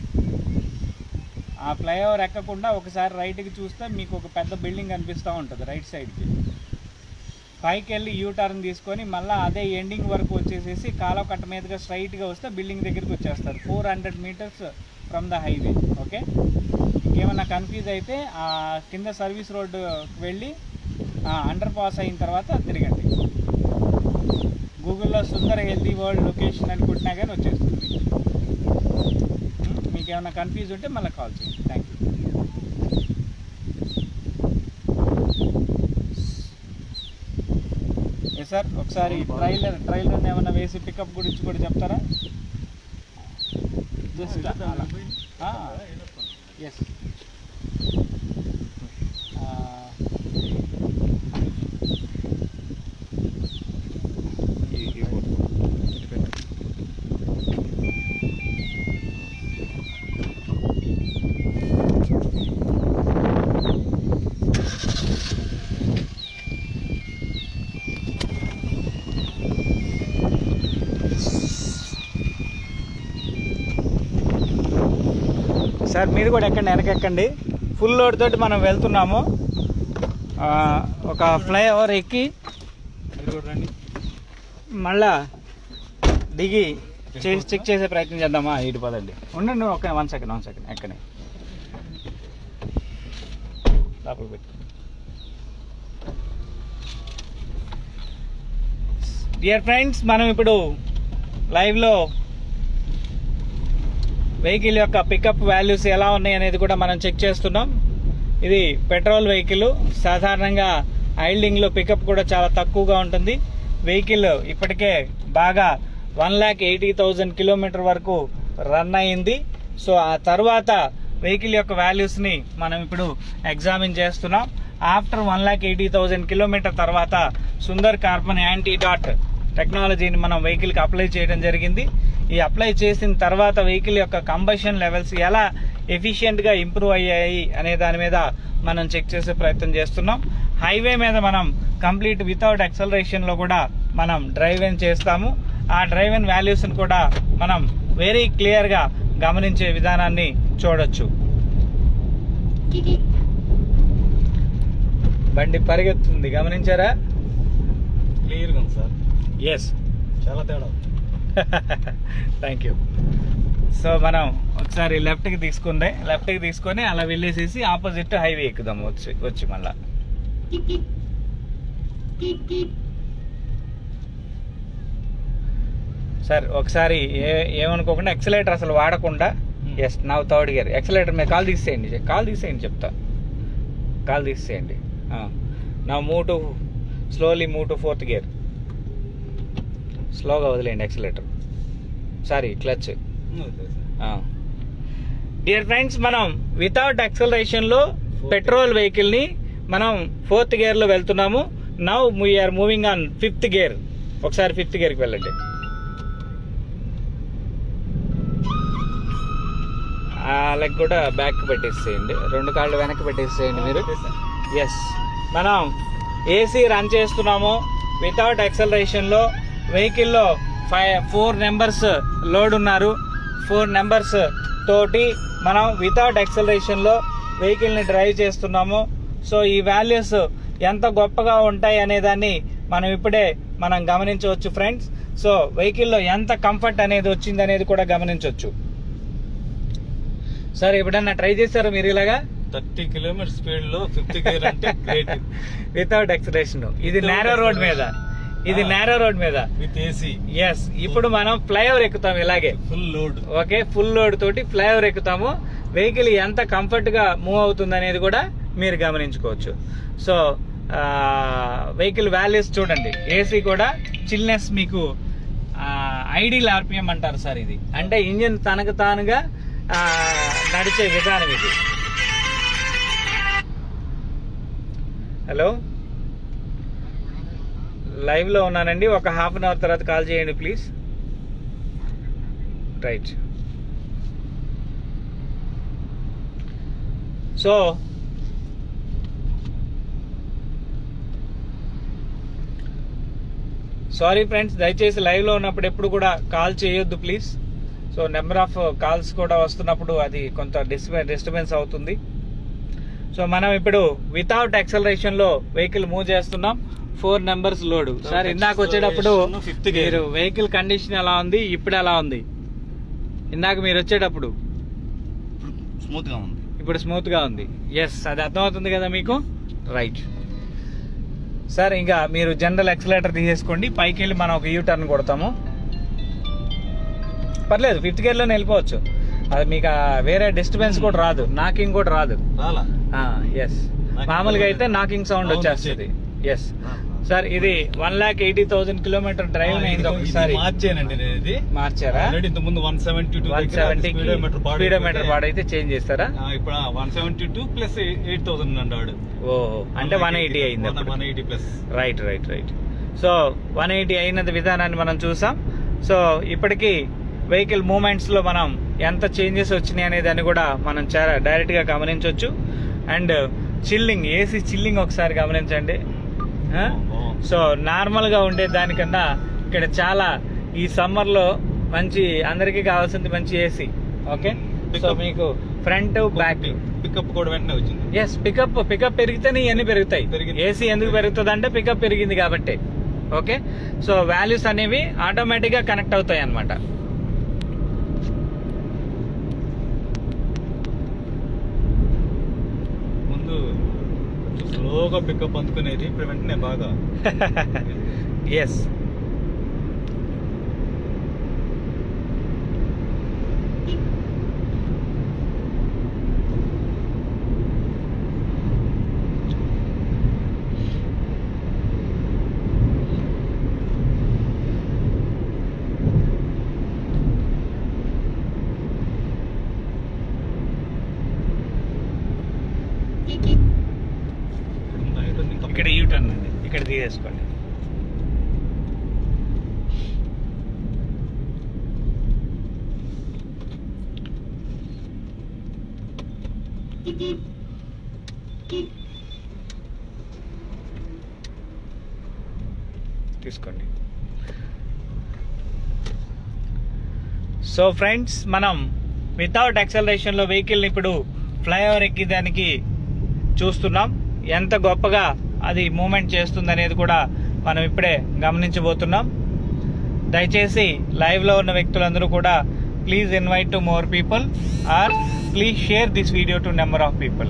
ఆ ఫ్లైఓవర్ ఎక్కకుండా ఒకసారి రైట్కి చూస్తే మీకు ఒక పెద్ద బిల్డింగ్ కనిపిస్తూ ఉంటుంది రైట్ సైడ్కి పైకి వెళ్ళి యూ టర్న్ తీసుకొని మళ్ళీ అదే ఎండింగ్ వరకు వచ్చేసేసి కాలువ కట్ట మీదుగా స్ట్రైట్గా వస్తే బిల్డింగ్ దగ్గరికి వచ్చేస్తారు four hundred metres from the highway okay ఇంకేమన్నా కన్ఫ్యూజ్ అయితే ఆ కింద సర్వీస్ రోడ్డు వెళ్ళి అండర్ పాస్ అయిన తర్వాత తిరగండి గూగుల్లో సుందర్ హెల్తీ వరల్డ్ లొకేషన్ అని కొట్టినా కానీ వచ్చేస్తుంది మీకు ఏమైనా కన్ఫ్యూజ్ ఉంటే మళ్ళీ కాల్ చేయండి థ్యాంక్ యూ ఏ సార్ ఒకసారి ట్రైలర్ ట్రైలర్ ఏమైనా వేసి పికప్ గురించి కూడా చెప్తారా జస్ట్ ఎస్ సార్ మీరు కూడా ఎక్కండి వెనకెక్కండి ఫుల్ లోడ్ తోటి మనం వెళ్తున్నాము ఆ, ఒక ఫ్లైఓవర్ ఎక్కి మీరు కూడా రండి మళ్ళా దిగి చేసి చెక్ చేసే ప్రయత్నం చేద్దామా ఇటు పదండి ఉండండి ఒక వన్ సెకండ్ వన్ సెకండ్ ఎక్కనే లోపల పెట్టు డియర్ ఫ్రెండ్స్ మనం ఇప్పుడు లైవ్లో వెహికల్ యొక్క పికప్ వాల్యూస్ ఎలా ఉన్నాయి అనేది కూడా మనం చెక్ చేస్తున్నాం ఇది పెట్రోల్ వెహికల్ సాధారణంగా ఐల్డింగ్లో పికప్ కూడా చాలా తక్కువగా ఉంటుంది వెహికల్ ఇప్పటికే బాగా one lakh eighty thousand kilometre వరకు రన్ అయింది సో ఆ తర్వాత వెహికల్ యొక్క వాల్యూస్ని మనం ఇప్పుడు ఎగ్జామిన్ చేస్తున్నాం after one lakh eighty thousand kilometre తర్వాత సుందర్ కార్బన్ యాంటీ డాట్ టెక్నాలజీని మనం వెహికల్కి అప్లై చేయడం జరిగింది ఈ అప్లై చేసిన తర్వాత వెహికల్ యొక్క కంబషన్ లెవెల్స్ ఎలా ఎఫిషియెంట్గా ఇంప్రూవ్ అయ్యాయి అనే దాని మీద మనం చెక్ చేసే ప్రయత్నం చేస్తున్నాం హైవే మీద మనం కంప్లీట్ వితౌట్ లో కూడా మనం డ్రైవ్ ఇన్ చేస్తాము ఆ డ్రైవ్ ఇన్ వాల్యూస్ని కూడా మనం వెరీ క్లియర్గా గమనించే విధానాన్ని చూడొచ్చు బండి పరిగెత్తుంది గమనించారా క్లియర్గా ఉంది సార్ ఎస్ చాలా తేడా ఉంది. థ్యాంక్ యూ సో మనం ఒకసారి లెఫ్ట్కి తీసుకుందే లెఫ్ట్కి తీసుకొని అలా వెళ్ళేసేసి ఆపోజిట్ హైవే ఎక్కుదాం వచ్చి వచ్చి మళ్ళా సార్ ఒకసారి ఏ ఏమనుకోకుండా ఎక్సలేటర్ అసలు వాడకుండా Hmm. ఎస్ నా థర్డ్ గేర్ ఎక్సలేటర్ మీద కాల్ తీసేయండి కాల్ తీసేయండి చెప్తా కాల్ తీసేయండి నా move to slowly move to fourth gear స్లోగా వదిలేయండి accelerator sorry clutch okay sir. Dear friends మనం వితౌట్ లో పెట్రోల్ వెహికల్ ని మనం ఫోర్త్ గేర్ లో వెళ్తున్నాము now we're moving on fifth gear ఒకసారి ఫిఫ్త్ గేర్కి వెళ్ళండి లెగ్ కూడా బ్యాక్ పెట్టేసేయండి రెండు కాళ్ళు వెనక్కి పెట్టేసేయండి మీరు ఓకే సార్. ఎస్ మనం ఏసీ రన్ చేస్తున్నాము వితౌట్ లో వెహికల్లో ఫైవ్ ఫోర్ నెంబర్స్ లోడ్ ఉన్నారు ఫోర్ నెంబర్స్ తోటి మనం వితౌట్ లో వెహికల్ని డ్రైవ్ చేస్తున్నాము సో ఈ వాల్యూస్ ఎంత గొప్పగా ఉంటాయి అనే దాన్ని మనం ఇప్పుడే మనం గమనించవచ్చు ఫ్రెండ్స్ సో వెహికల్లో ఎంత కంఫర్ట్ అనేది వచ్చింది అనేది కూడా గమనించవచ్చు సార్ ఎప్పుడన్నా ట్రై చేశారా మీరు ఇలాగా థర్టీ కిలోమీటర్ స్పీడ్ లో ఫిఫ్త్ గేర్ అంటే గ్రేట్ వితౌట్ ఎక్సలేషన్ ఇది Without నేరో రోడ్ మీద ఇది Ah. నేరో రోడ్ మీద విత్ ఏసీ ఎస్ ఇప్పుడు మనం ఫ్లైఓవర్ ఎక్కుతాం ఇలాగే full load okay full load తోటి ఫ్లైఓవర్ ఎక్కుతాము వెహికల్ ఎంత కంఫర్ట్ గా మూవ్ అవుతుంది అనేది కూడా మీరు గమనించుకోవచ్చు సో వెహికల్ వాల్యూస్ చూడండి ఏసీ కూడా చిల్నెస్ మీకు ఐడియల్ ఆర్పిఎం అంటారు సార్ ఇది అంటే ఇంజిన్ తనకు తానుగా ఆ, నడిచే విధానం ఇది హలో లైవ్ లో ఉన్నానండి ఒక హాఫ్ అన్ అవర్ తర్వాత కాల్ చేయండి please right so sorry friends దయచేసి లైవ్లో ఉన్నప్పుడు ఎప్పుడు కూడా కాల్ చేయొద్దు please so number of calls కూడా వస్తున్నప్పుడు అది కొంత డిస్టర్బెన్స్ డిస్టర్బెన్స్ అవుతుంది సో మనం ఇప్పుడు వితౌట్ యాక్సలరేషన్ లో వెహికల్ మూవ్ చేస్తున్నాం ఫోర్ నెంబర్స్ లోడ్ సార్ ఇందాక వచ్చేటప్పుడు acceleration, fifth gear. మీరు వెహికల్ కండిషన్ ఎలా ఉంది ఇప్పుడు ఎలా ఉంది ఇందాక మీరు వచ్చేటప్పుడు స్మూత్ గా ఉంది ఇప్పుడు స్మూత్ గా ఉంది ఎస్ అది అర్థమవుతుంది కదా మీకు రైట్ సార్ ఇంకా మీరు జనరల్ ఎక్సలేటర్ తీసేసుకోండి పైకి వెళ్ళి మనం ఒక యూ టర్న్ కొడతాము పర్లేదు ఫిఫ్త్ గేర్ లోనే వెళ్ళిపోవచ్చు అది మీకు ఆ వేరే డిస్టర్బెన్స్ కూడా రాదు నాకింగ్ కూడా రాదు రాలా ఎస్ Knocking మామూలుగా sound అయితే నాకింగ్ సౌండ్ Sound వచ్చేస్తుంది ఎస్ సార్ ఇది one lakh eighty thousand kilometre drive అయింది ఒకసారి మార్చానండి నేను ఇది మార్చారా ఆల్రెడీ ఇంత ముందు one seventy two one seventy speedometer speedometer పాడైతే చేంజ్ చేస్తారా ఇప్పుడు one seventy two plus eight thousand అన్నాడు ఓహో అంటే వన్ ఎయిటీ అయింది అప్పుడు. One eighty plus right right right so one eighty అయిన విధానాన్ని మనం చూసాం సో ఇప్పటికీ వెహికల్ మూమెంట్స్లో మనం ఎంత చేంజెస్ వచ్చినాయి అనే దాన్ని కూడా మనం చాలా డైరెక్ట్గా గమనించవచ్చు అండ్ చిల్లింగ్ ఏసీ చిల్లింగ్ ఒకసారి గమనించండి ఆ? సో నార్మల్గా ఉండే దానికన్నా ఇక్కడ చాలా ఈ సమ్మర్లో మంచి అందరికీ కావాల్సింది మంచి ఏసీ ఓకే సో Pickup. మీకు ఫ్రంట్ బ్యాక్ పికప్ కూడా వెంటనే వచ్చింది ఎస్ పికప్ పికప్ పెరిగితేనే ఇవన్నీ పెరుగుతాయి పెరిగింది. ఏసీ ఎందుకు పెరుగుతుంది అంటే పికప్ పెరిగింది కాబట్టి ఓకే సో వాల్యూస్ అనేవి ఆటోమేటిక్ గా కనెక్ట్ అవుతాయి అన్నమాట ముందు కొంచెం స్లోగా పికప్ అందుకునేది ఇప్పుడు వెంటనే బాగా ఎస్ ఇప్పుడు అయిపోయింది ఇంకా ఇక్కడ యూ టర్న్ అండి ఇక్కడ తీసేసుకోండి తీసుకోండి సో ఫ్రెండ్స్ మనం వితౌట్ యాక్సలరేషన్లో వెహికల్ని ఇప్పుడు ఫ్లైఓవర్ ఎక్కిదానికి చూస్తున్నాం ఎంత గొప్పగా అది మూమెంట్ చేస్తుంది అనేది కూడా మనం ఇప్పుడే గమనించబోతున్నాం దయచేసి లైవ్లో ఉన్న వ్యక్తులందరూ కూడా please invite to more people or please share this video to number of people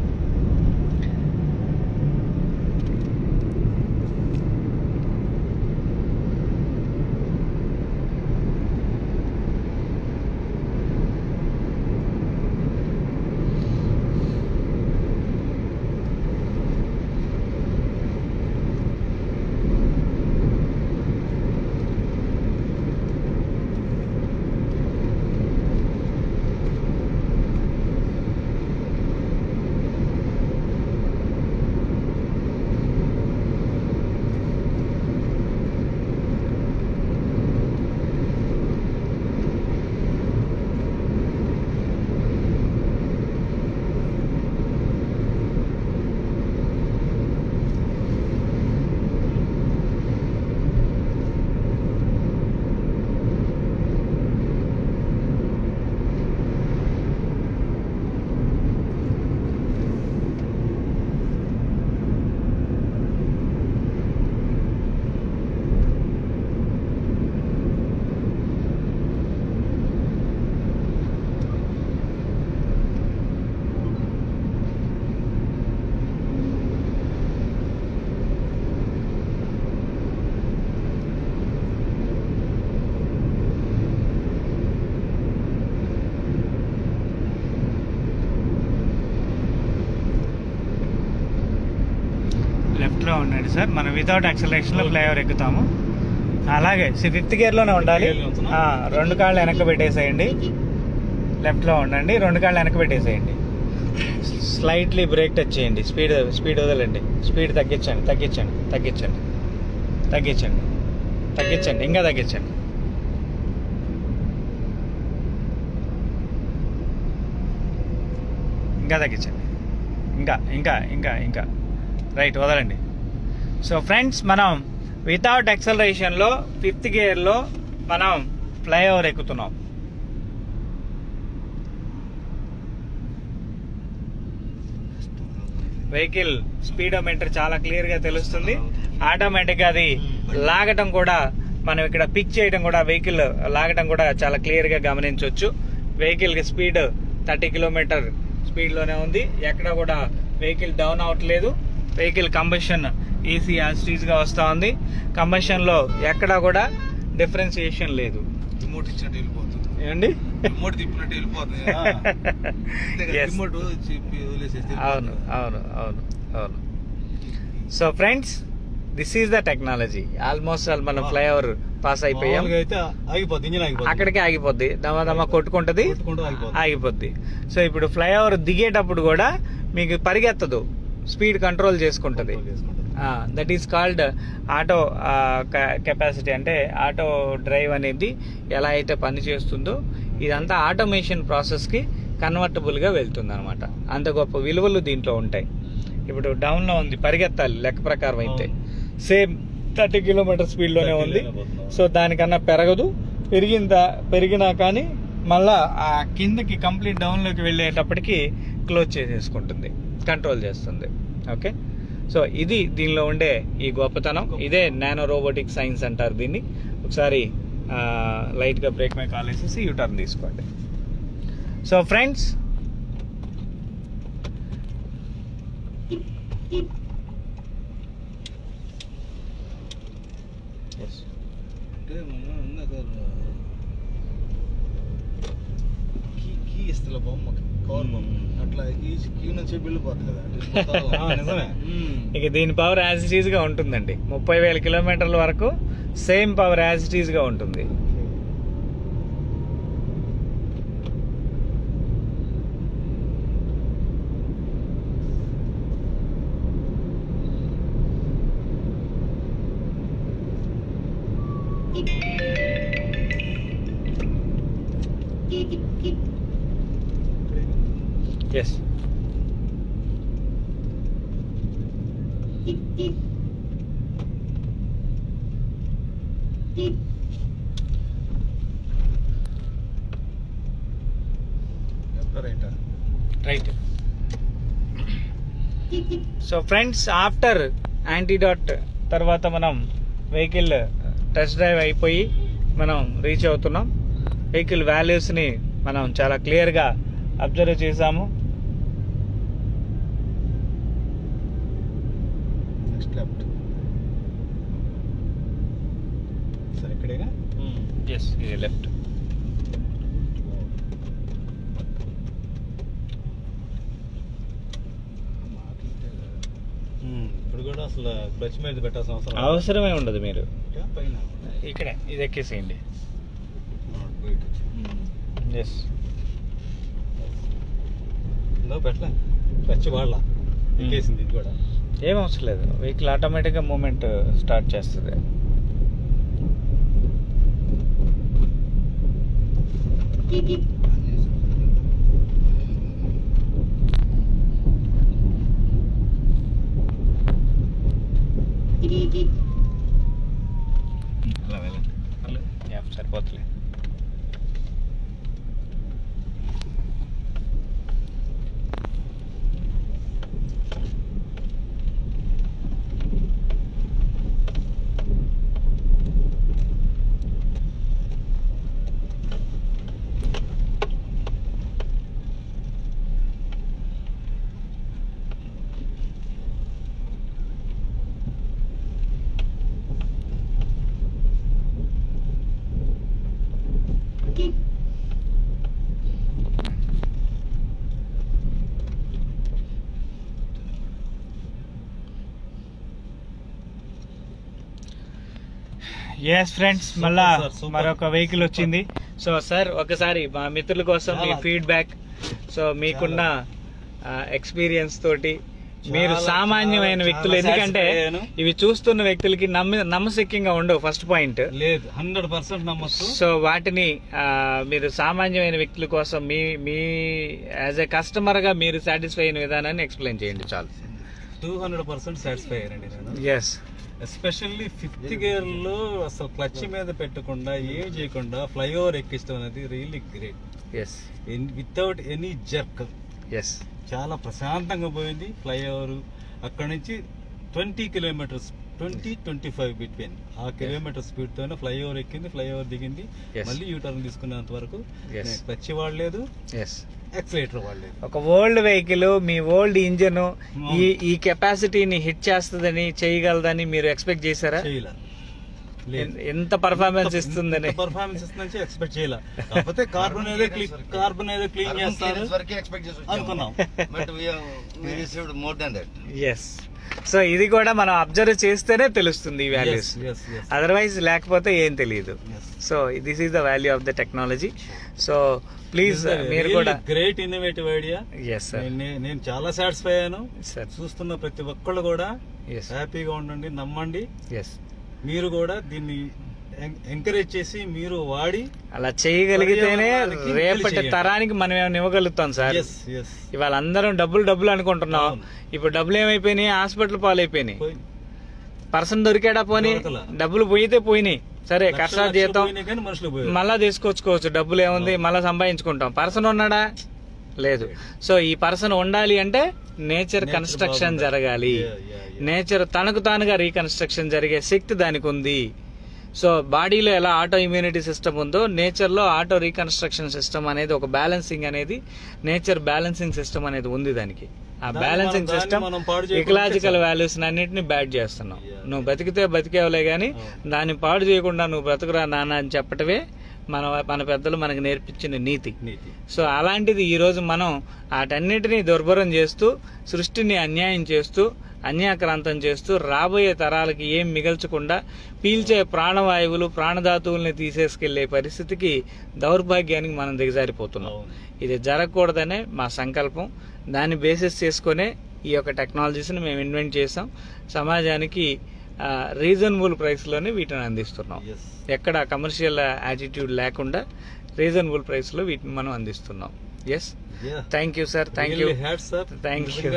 లెఫ్ట్లో ఉండండి సార్ మనం వితౌట్ యాక్సలరేషన్లో ఫ్లైఓవర్ ఎక్కుతాము అలాగే ఫిఫ్త్ గేర్లోనే ఉండాలి Fifth gear లో ఉంచునా? ఆ, రెండు కాళ్ళు వెనక్కి పెట్టేసేయండి లెఫ్ట్లో ఉండండి రెండు కాళ్ళు వెనక్కి పెట్టేసేయండి స్లైట్లీ బ్రేక్ టచ్ చేయండి స్పీడ్ స్పీడ్ వదలండి స్పీడ్ తగ్గించండి తగ్గించండి తగ్గించండి తగ్గించండి తగ్గించండి ఇంకా తగ్గించండి ఇంకా తగ్గించండి ఇంకా ఇంకా ఇంకా ఇంకా రైట్ వదలండి సో ఫ్రెండ్స్ మనం వితౌట్ ఎక్సలరేషన్లో ఫిఫ్త్ గియర్లో మనం ఫ్లైఓవర్ ఎక్కుతున్నాం వెహికల్ స్పీడోమీటర్ చాలా క్లియర్గా తెలుస్తుంది ఆటోమేటిక్గా అది లాగటం కూడా మనం ఇక్కడ పిక్ చేయడం కూడా వెహికల్ లాగటం కూడా చాలా క్లియర్గా గమనించవచ్చు వెహికల్కి స్పీడ్ థర్టీ కిలోమీటర్ స్పీడ్లోనే ఉంది ఎక్కడ కూడా వెహికల్ డౌన్ అవ్వట్లేదు వెహికల్ కంబషన్ ఈసీ గా వస్తూ ఉంది కంబషన్లో ఎక్కడ కూడా డిఫరెన్సియేషన్ లేదు రిమోట్ ఇచ్చినట్టు వెళ్ళిపోతుంది ఏమండి రిమోట్ తిప్పినట్టు వెళ్ళిపోతుంది Yes. రిమోట్ చెప్పి వదిలేసేస్తే అవును అవును అవును అవును so friends this is the technology almost all మనం ఫ్లైఓవర్ పాస్ అయిపోయాం మామూలుగా అయితే ఆగిపోద్ది ఇంజిన్ ఆగిపోద్ది అక్కడికే ఆగిపోద్ది దమ దమ కొట్టుకుంటది కొట్టుకుంటూ ఆగిపోద్ది. ఆగిపోద్ది సో ఇప్పుడు ఫ్లైఓవర్ దిగేటప్పుడు కూడా మీకు పరిగెత్తదు స్పీడ్ కంట్రోల్ చేసుకుంటది Control చేసుకుంటది. That is called auto capacity అంటే ఆటో డ్రైవ్ అనేది ఎలా అయితే పని చేస్తుందో ఇదంతా ఆటోమేషన్ ప్రాసెస్కి కన్వర్టబుల్గా వెళ్తుంది అనమాట అంత గొప్ప విలువలు దీంట్లో ఉంటాయి ఇప్పుడు డౌన్లో ఉంది పరిగెత్తాలి లెక్క ప్రకారం అయితే సేమ్ థర్టీ కిలోమీటర్ స్పీడ్లోనే 30 ఉంది లోనే పోతున్నాం. సో దానికన్నా పెరగదు పెరిగిందా పెరిగినా కానీ మళ్ళా ఆ కిందకి కంప్లీట్ డౌన్లోకి వెళ్ళేటప్పటికి క్లోజ్ చేసేసుకుంటుంది కంట్రోల్ చేస్తుంది ఓకే సో ఇది దీనిలో ఉండే ఈ గొప్పతనం ఇదే నానో రోబోటిక్ సైన్స్ అంటారు దీన్ని ఒకసారి ఆ, లైట్గా బ్రేక్ మై కాల్ వేసేసి యూ టర్న్ తీసుకోండి సో ఫ్రెండ్స్ అంటే మనం ఇందాక కీ కీ ఇస్తా బొమ్మ కవర్ బొమ్మ అట్లా ఈ క్యూ నుంచి వెళ్ళిపోతుంది కదా ఆ, నిజమే. మ్మ్. ఇక దీని పవర్ యాజ్ ఇట్ ఈస్గా ఉంటుందండి ముప్పై వేల కిలోమీటర్ల వరకు సేమ్ పవర్ యాజ్ ఇట్ ఈస్గా ఉంటుంది ఎస్ లెఫ్ట్ రైటా రైట్ సో ఫ్రెండ్స్ ఆఫ్టర్ యాంటీడాట్ తర్వాత మనం వెహికల్ టెస్ట్ డ్రైవ్ అయిపోయి మనం రీచ్ అవుతున్నాం వెహికల్ వాల్యూస్ని మనం చాలా క్లియర్గా అబ్జర్వ్ చేసాము నెక్స్ట్ లెఫ్ట్ సరే ఇక్కడేగా ఎస్ ఇది లెఫ్ట్ ఉమ్, ఇప్పుడు కూడా అసలు క్లచ్ మీద పెట్టాల్సిన అవసరం లేదు. అవసరమే ఉండదు మీరు ఇంకా పైన ఇక్కడే ఇది ఎక్కేసేయండి వెయిట్ వచ్చి ఎస్ ఇందో పెట్టలే క్లచ్ వాడలా ఎక్కేసింది ఇది కూడా ఏం అవసరం లేదు వెహికల్ ఆటోమేటిక్గా మూమెంట్ స్టార్ట్ చేస్తుంది అలా వెళ్ళండి యా, సరిపోతులే ఎస్ ఫ్రెండ్స్ Super, మళ్ళా sir, super. మరొక వెహికల్ వచ్చింది సో సార్ ఒకసారి మా మిత్రుల కోసం మీ చాలా. ఫీడ్బ్యాక్ సో మీకున్న ఎక్స్పీరియన్స్ తోటి మీరు చాలా, సామాన్యమైన చాలా, వ్యక్తులు చాలా ఎందుకంటే satisfy అయ్యాను. ఇవి చూస్తున్న వ్యక్తులకి నమ్మి నమ్మశక్యంగా ఉండవు ఫస్ట్ పాయింట్ లేదు హండ్రెడ్ పర్సెంట్ నమ్మొచ్చు సో వాటిని ఆ, మీరు సామాన్యమైన వ్యక్తుల కోసం మీ మీ యాజ్ ఎ కస్టమర్ గా మీరు సాటిస్ఫై అయిన విధానాన్ని ఎక్స్ప్లెయిన్ చేయండి చాలు టూ హండ్రెడ్ పర్సెంట్ సాటిస్ఫై అయ్యానండి నేను ఎస్ ఎస్పెషల్లీ ఫిఫ్త్ గేర్ లో అసలు క్లచ్ మీద పెట్టకుండా ఏం చేయకుండా ఫ్లైఓవర్ ఎక్కించడం అనేది really great yes without any jerk yes చాలా ప్రశాంతంగా పోయింది ఫ్లైఓవర్ అక్కడ నుంచి twenty kilometres twenty twenty five between ఆ కిలోమీటర్ స్పీడ్ తోనే ఫ్లైఓవర్ ఎక్కింది ఫ్లైఓవర్ దిగింది Yes. మళ్ళీ యూ టర్న్ తీసుకునేంత వరకు Yes. క్లచ్ వాడలేదు ఎస్ ఎక్సలేటర్ వాడలేదు ఒక ఓల్డ్ వెహికల్ మీ ఓల్డ్ ఇంజన్ ఈ ఈ కెపాసిటీని హిట్ చేస్తుందని చేయగలదని మీరు ఎక్స్పెక్ట్ చేశారా చేయలే ఎన్- ఎంత పర్ఫార్మెన్స్ ఇస్తుందని పర్ఫార్మెన్స్ ఇస్తుందని ఎక్స్పెక్ట్ చేయలే కాకపోతే కార్బన్ ఏదో క్లీన్ కార్బన్ ఏదో క్లీన్ చేస్తారు వరకే ఎక్స్పెక్ట్ చేసి అనుకున్నాం. But we received more than that yes so ఇది కూడా మనం అబ్జర్వ్ చేస్తేనే తెలుస్తుంది ఈ వాల్యూస్ ఎస్ ఎస్ అదర్వైజ్ లేకపోతే ఏం తెలియదు so this is the value of the technology so please మీరు కూడా great innovative idea yes sir నేను చాలా సాటిస్ఫై అయ్యాను సార్ చూస్తున్న ప్రతి ఒక్కళ్ళు కూడా ఎస్ హ్యాపీగా ఉండండి నమ్మండి ఎస్ మీరు కూడా దీన్ని ఎంకరేజ్ చేసి మీరు వాడి అలా చేయగలిగితేనే పర్యావరణానికి మేలు రేపటి చేయండి. తరానికి మనం ఏమైనా ఇవ్వగలుగుతాం సార్ ఎస్ ఎస్ ఇవాళ అందరం డబ్బులు డబ్బులు అనుకుంటున్నాం అవును. ఇప్పుడు డబ్బులు ఏమైపోయినాయి హాస్పిటల్ పాలైపోయినాయి పర్సన్ దొరికాడా పోనీ దొరకలా. డబ్బులు పోయితే పోయినాయి సరే కష్ట జీతం కానీ మనుషులు పోయారు మళ్ళా తీసుకొచ్చుకోవచ్చు డబ్బులు ఏముంది మళ్ళా సంపాదించుకుంటాం పర్సన్ ఉన్నాడా లేదు సో ఈ పర్సన్ ఉండాలి అంటే నేచర్ Nature కన్స్ట్రక్షన్ బాగుండాలి. జరగాలి Yeah, yeah, yeah. నేచర్ తనకు తానుగా రీకన్స్ట్రక్షన్ జరిగే శక్తి దానికి ఉంది సో బాడీలో ఎలా ఆటో ఇమ్యూనిటీ సిస్టమ్ ఉందో నేచర్లో ఆటో రీకన్స్ట్రక్షన్ సిస్టమ్ అనేది ఒక బ్యాలెన్సింగ్ అనేది నేచర్ బ్యాలెన్సింగ్ సిస్టమ్ అనేది ఉంది దానికి ఆ దాన్ని బ్యాలెన్సింగ్ మనం- సిస్టమ్ దాన్ని మనం పాడు చేయకుండా ఇకలాజికల్ చేసాం. వాల్యూస్ అన్నింటినీ బ్యాడ్ చేస్తున్నావు Yeah. నువ్వు బతికితే బతికేవలే కానీ అవును. దాన్ని పాడు చేయకుండా నువ్వు బ్రతుకురా నాన్న అని చెప్పటమే మన మన పెద్దలు మనకు నేర్పించిన నీతి నీతి సో అలాంటిది ఈరోజు మనం వాటన్నిటినీ దుర్భరం చేస్తూ సృష్టిని అన్యాయం చేస్తూ అన్యాక్రాంతం చేస్తూ రాబోయే తరాలకి ఏం మిగల్చకుండా పీల్చే ప్రాణవాయువులు ప్రాణధాతువుల్ని తీసేసుకెళ్లే పరిస్థితికి దౌర్భాగ్యానికి మనం దిగజారిపోతున్నాం అవును. ఇది జరగకూడదనే మా సంకల్పం దాన్ని బేసిస్ చేసుకునే ఈ యొక్క టెక్నాలజీస్ని మేము ఇన్వెంట్ చేసాం సమాజానికి రీజనబుల్ ప్రైస్లోనే వీటిని అందిస్తున్నాం ఎస్ ఎక్కడ కమర్షియల్ యాటిట్యూడ్ లేకుండా రీజనబుల్ ప్రైస్లో వీటిని మనం అందిస్తున్నాం yes thank you sir thank you thank you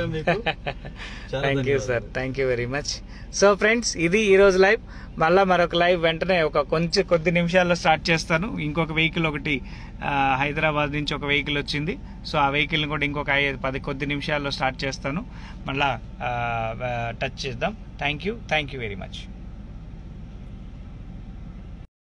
thank you sir thank you very much so friends ఇది ఈ రోజు లైవ్ మళ్ళీ మరొక లైవ్ వెంటనే ఒక కొంచెం కొద్ది నిమిషాల్లో స్టార్ట్ చేస్తాను ఇంకొక వెహికల్ ఒకటి ఆ, హైదరాబాద్ నుంచి ఒక వెహికల్ వచ్చింది సో ఆ వెహికల్ని కూడా ఇంకొక ఐదు పది కొద్ది నిమిషాల్లో స్టార్ట్ చేస్తాను మళ్ళా టచ్ చేద్దాం thank you thank you very much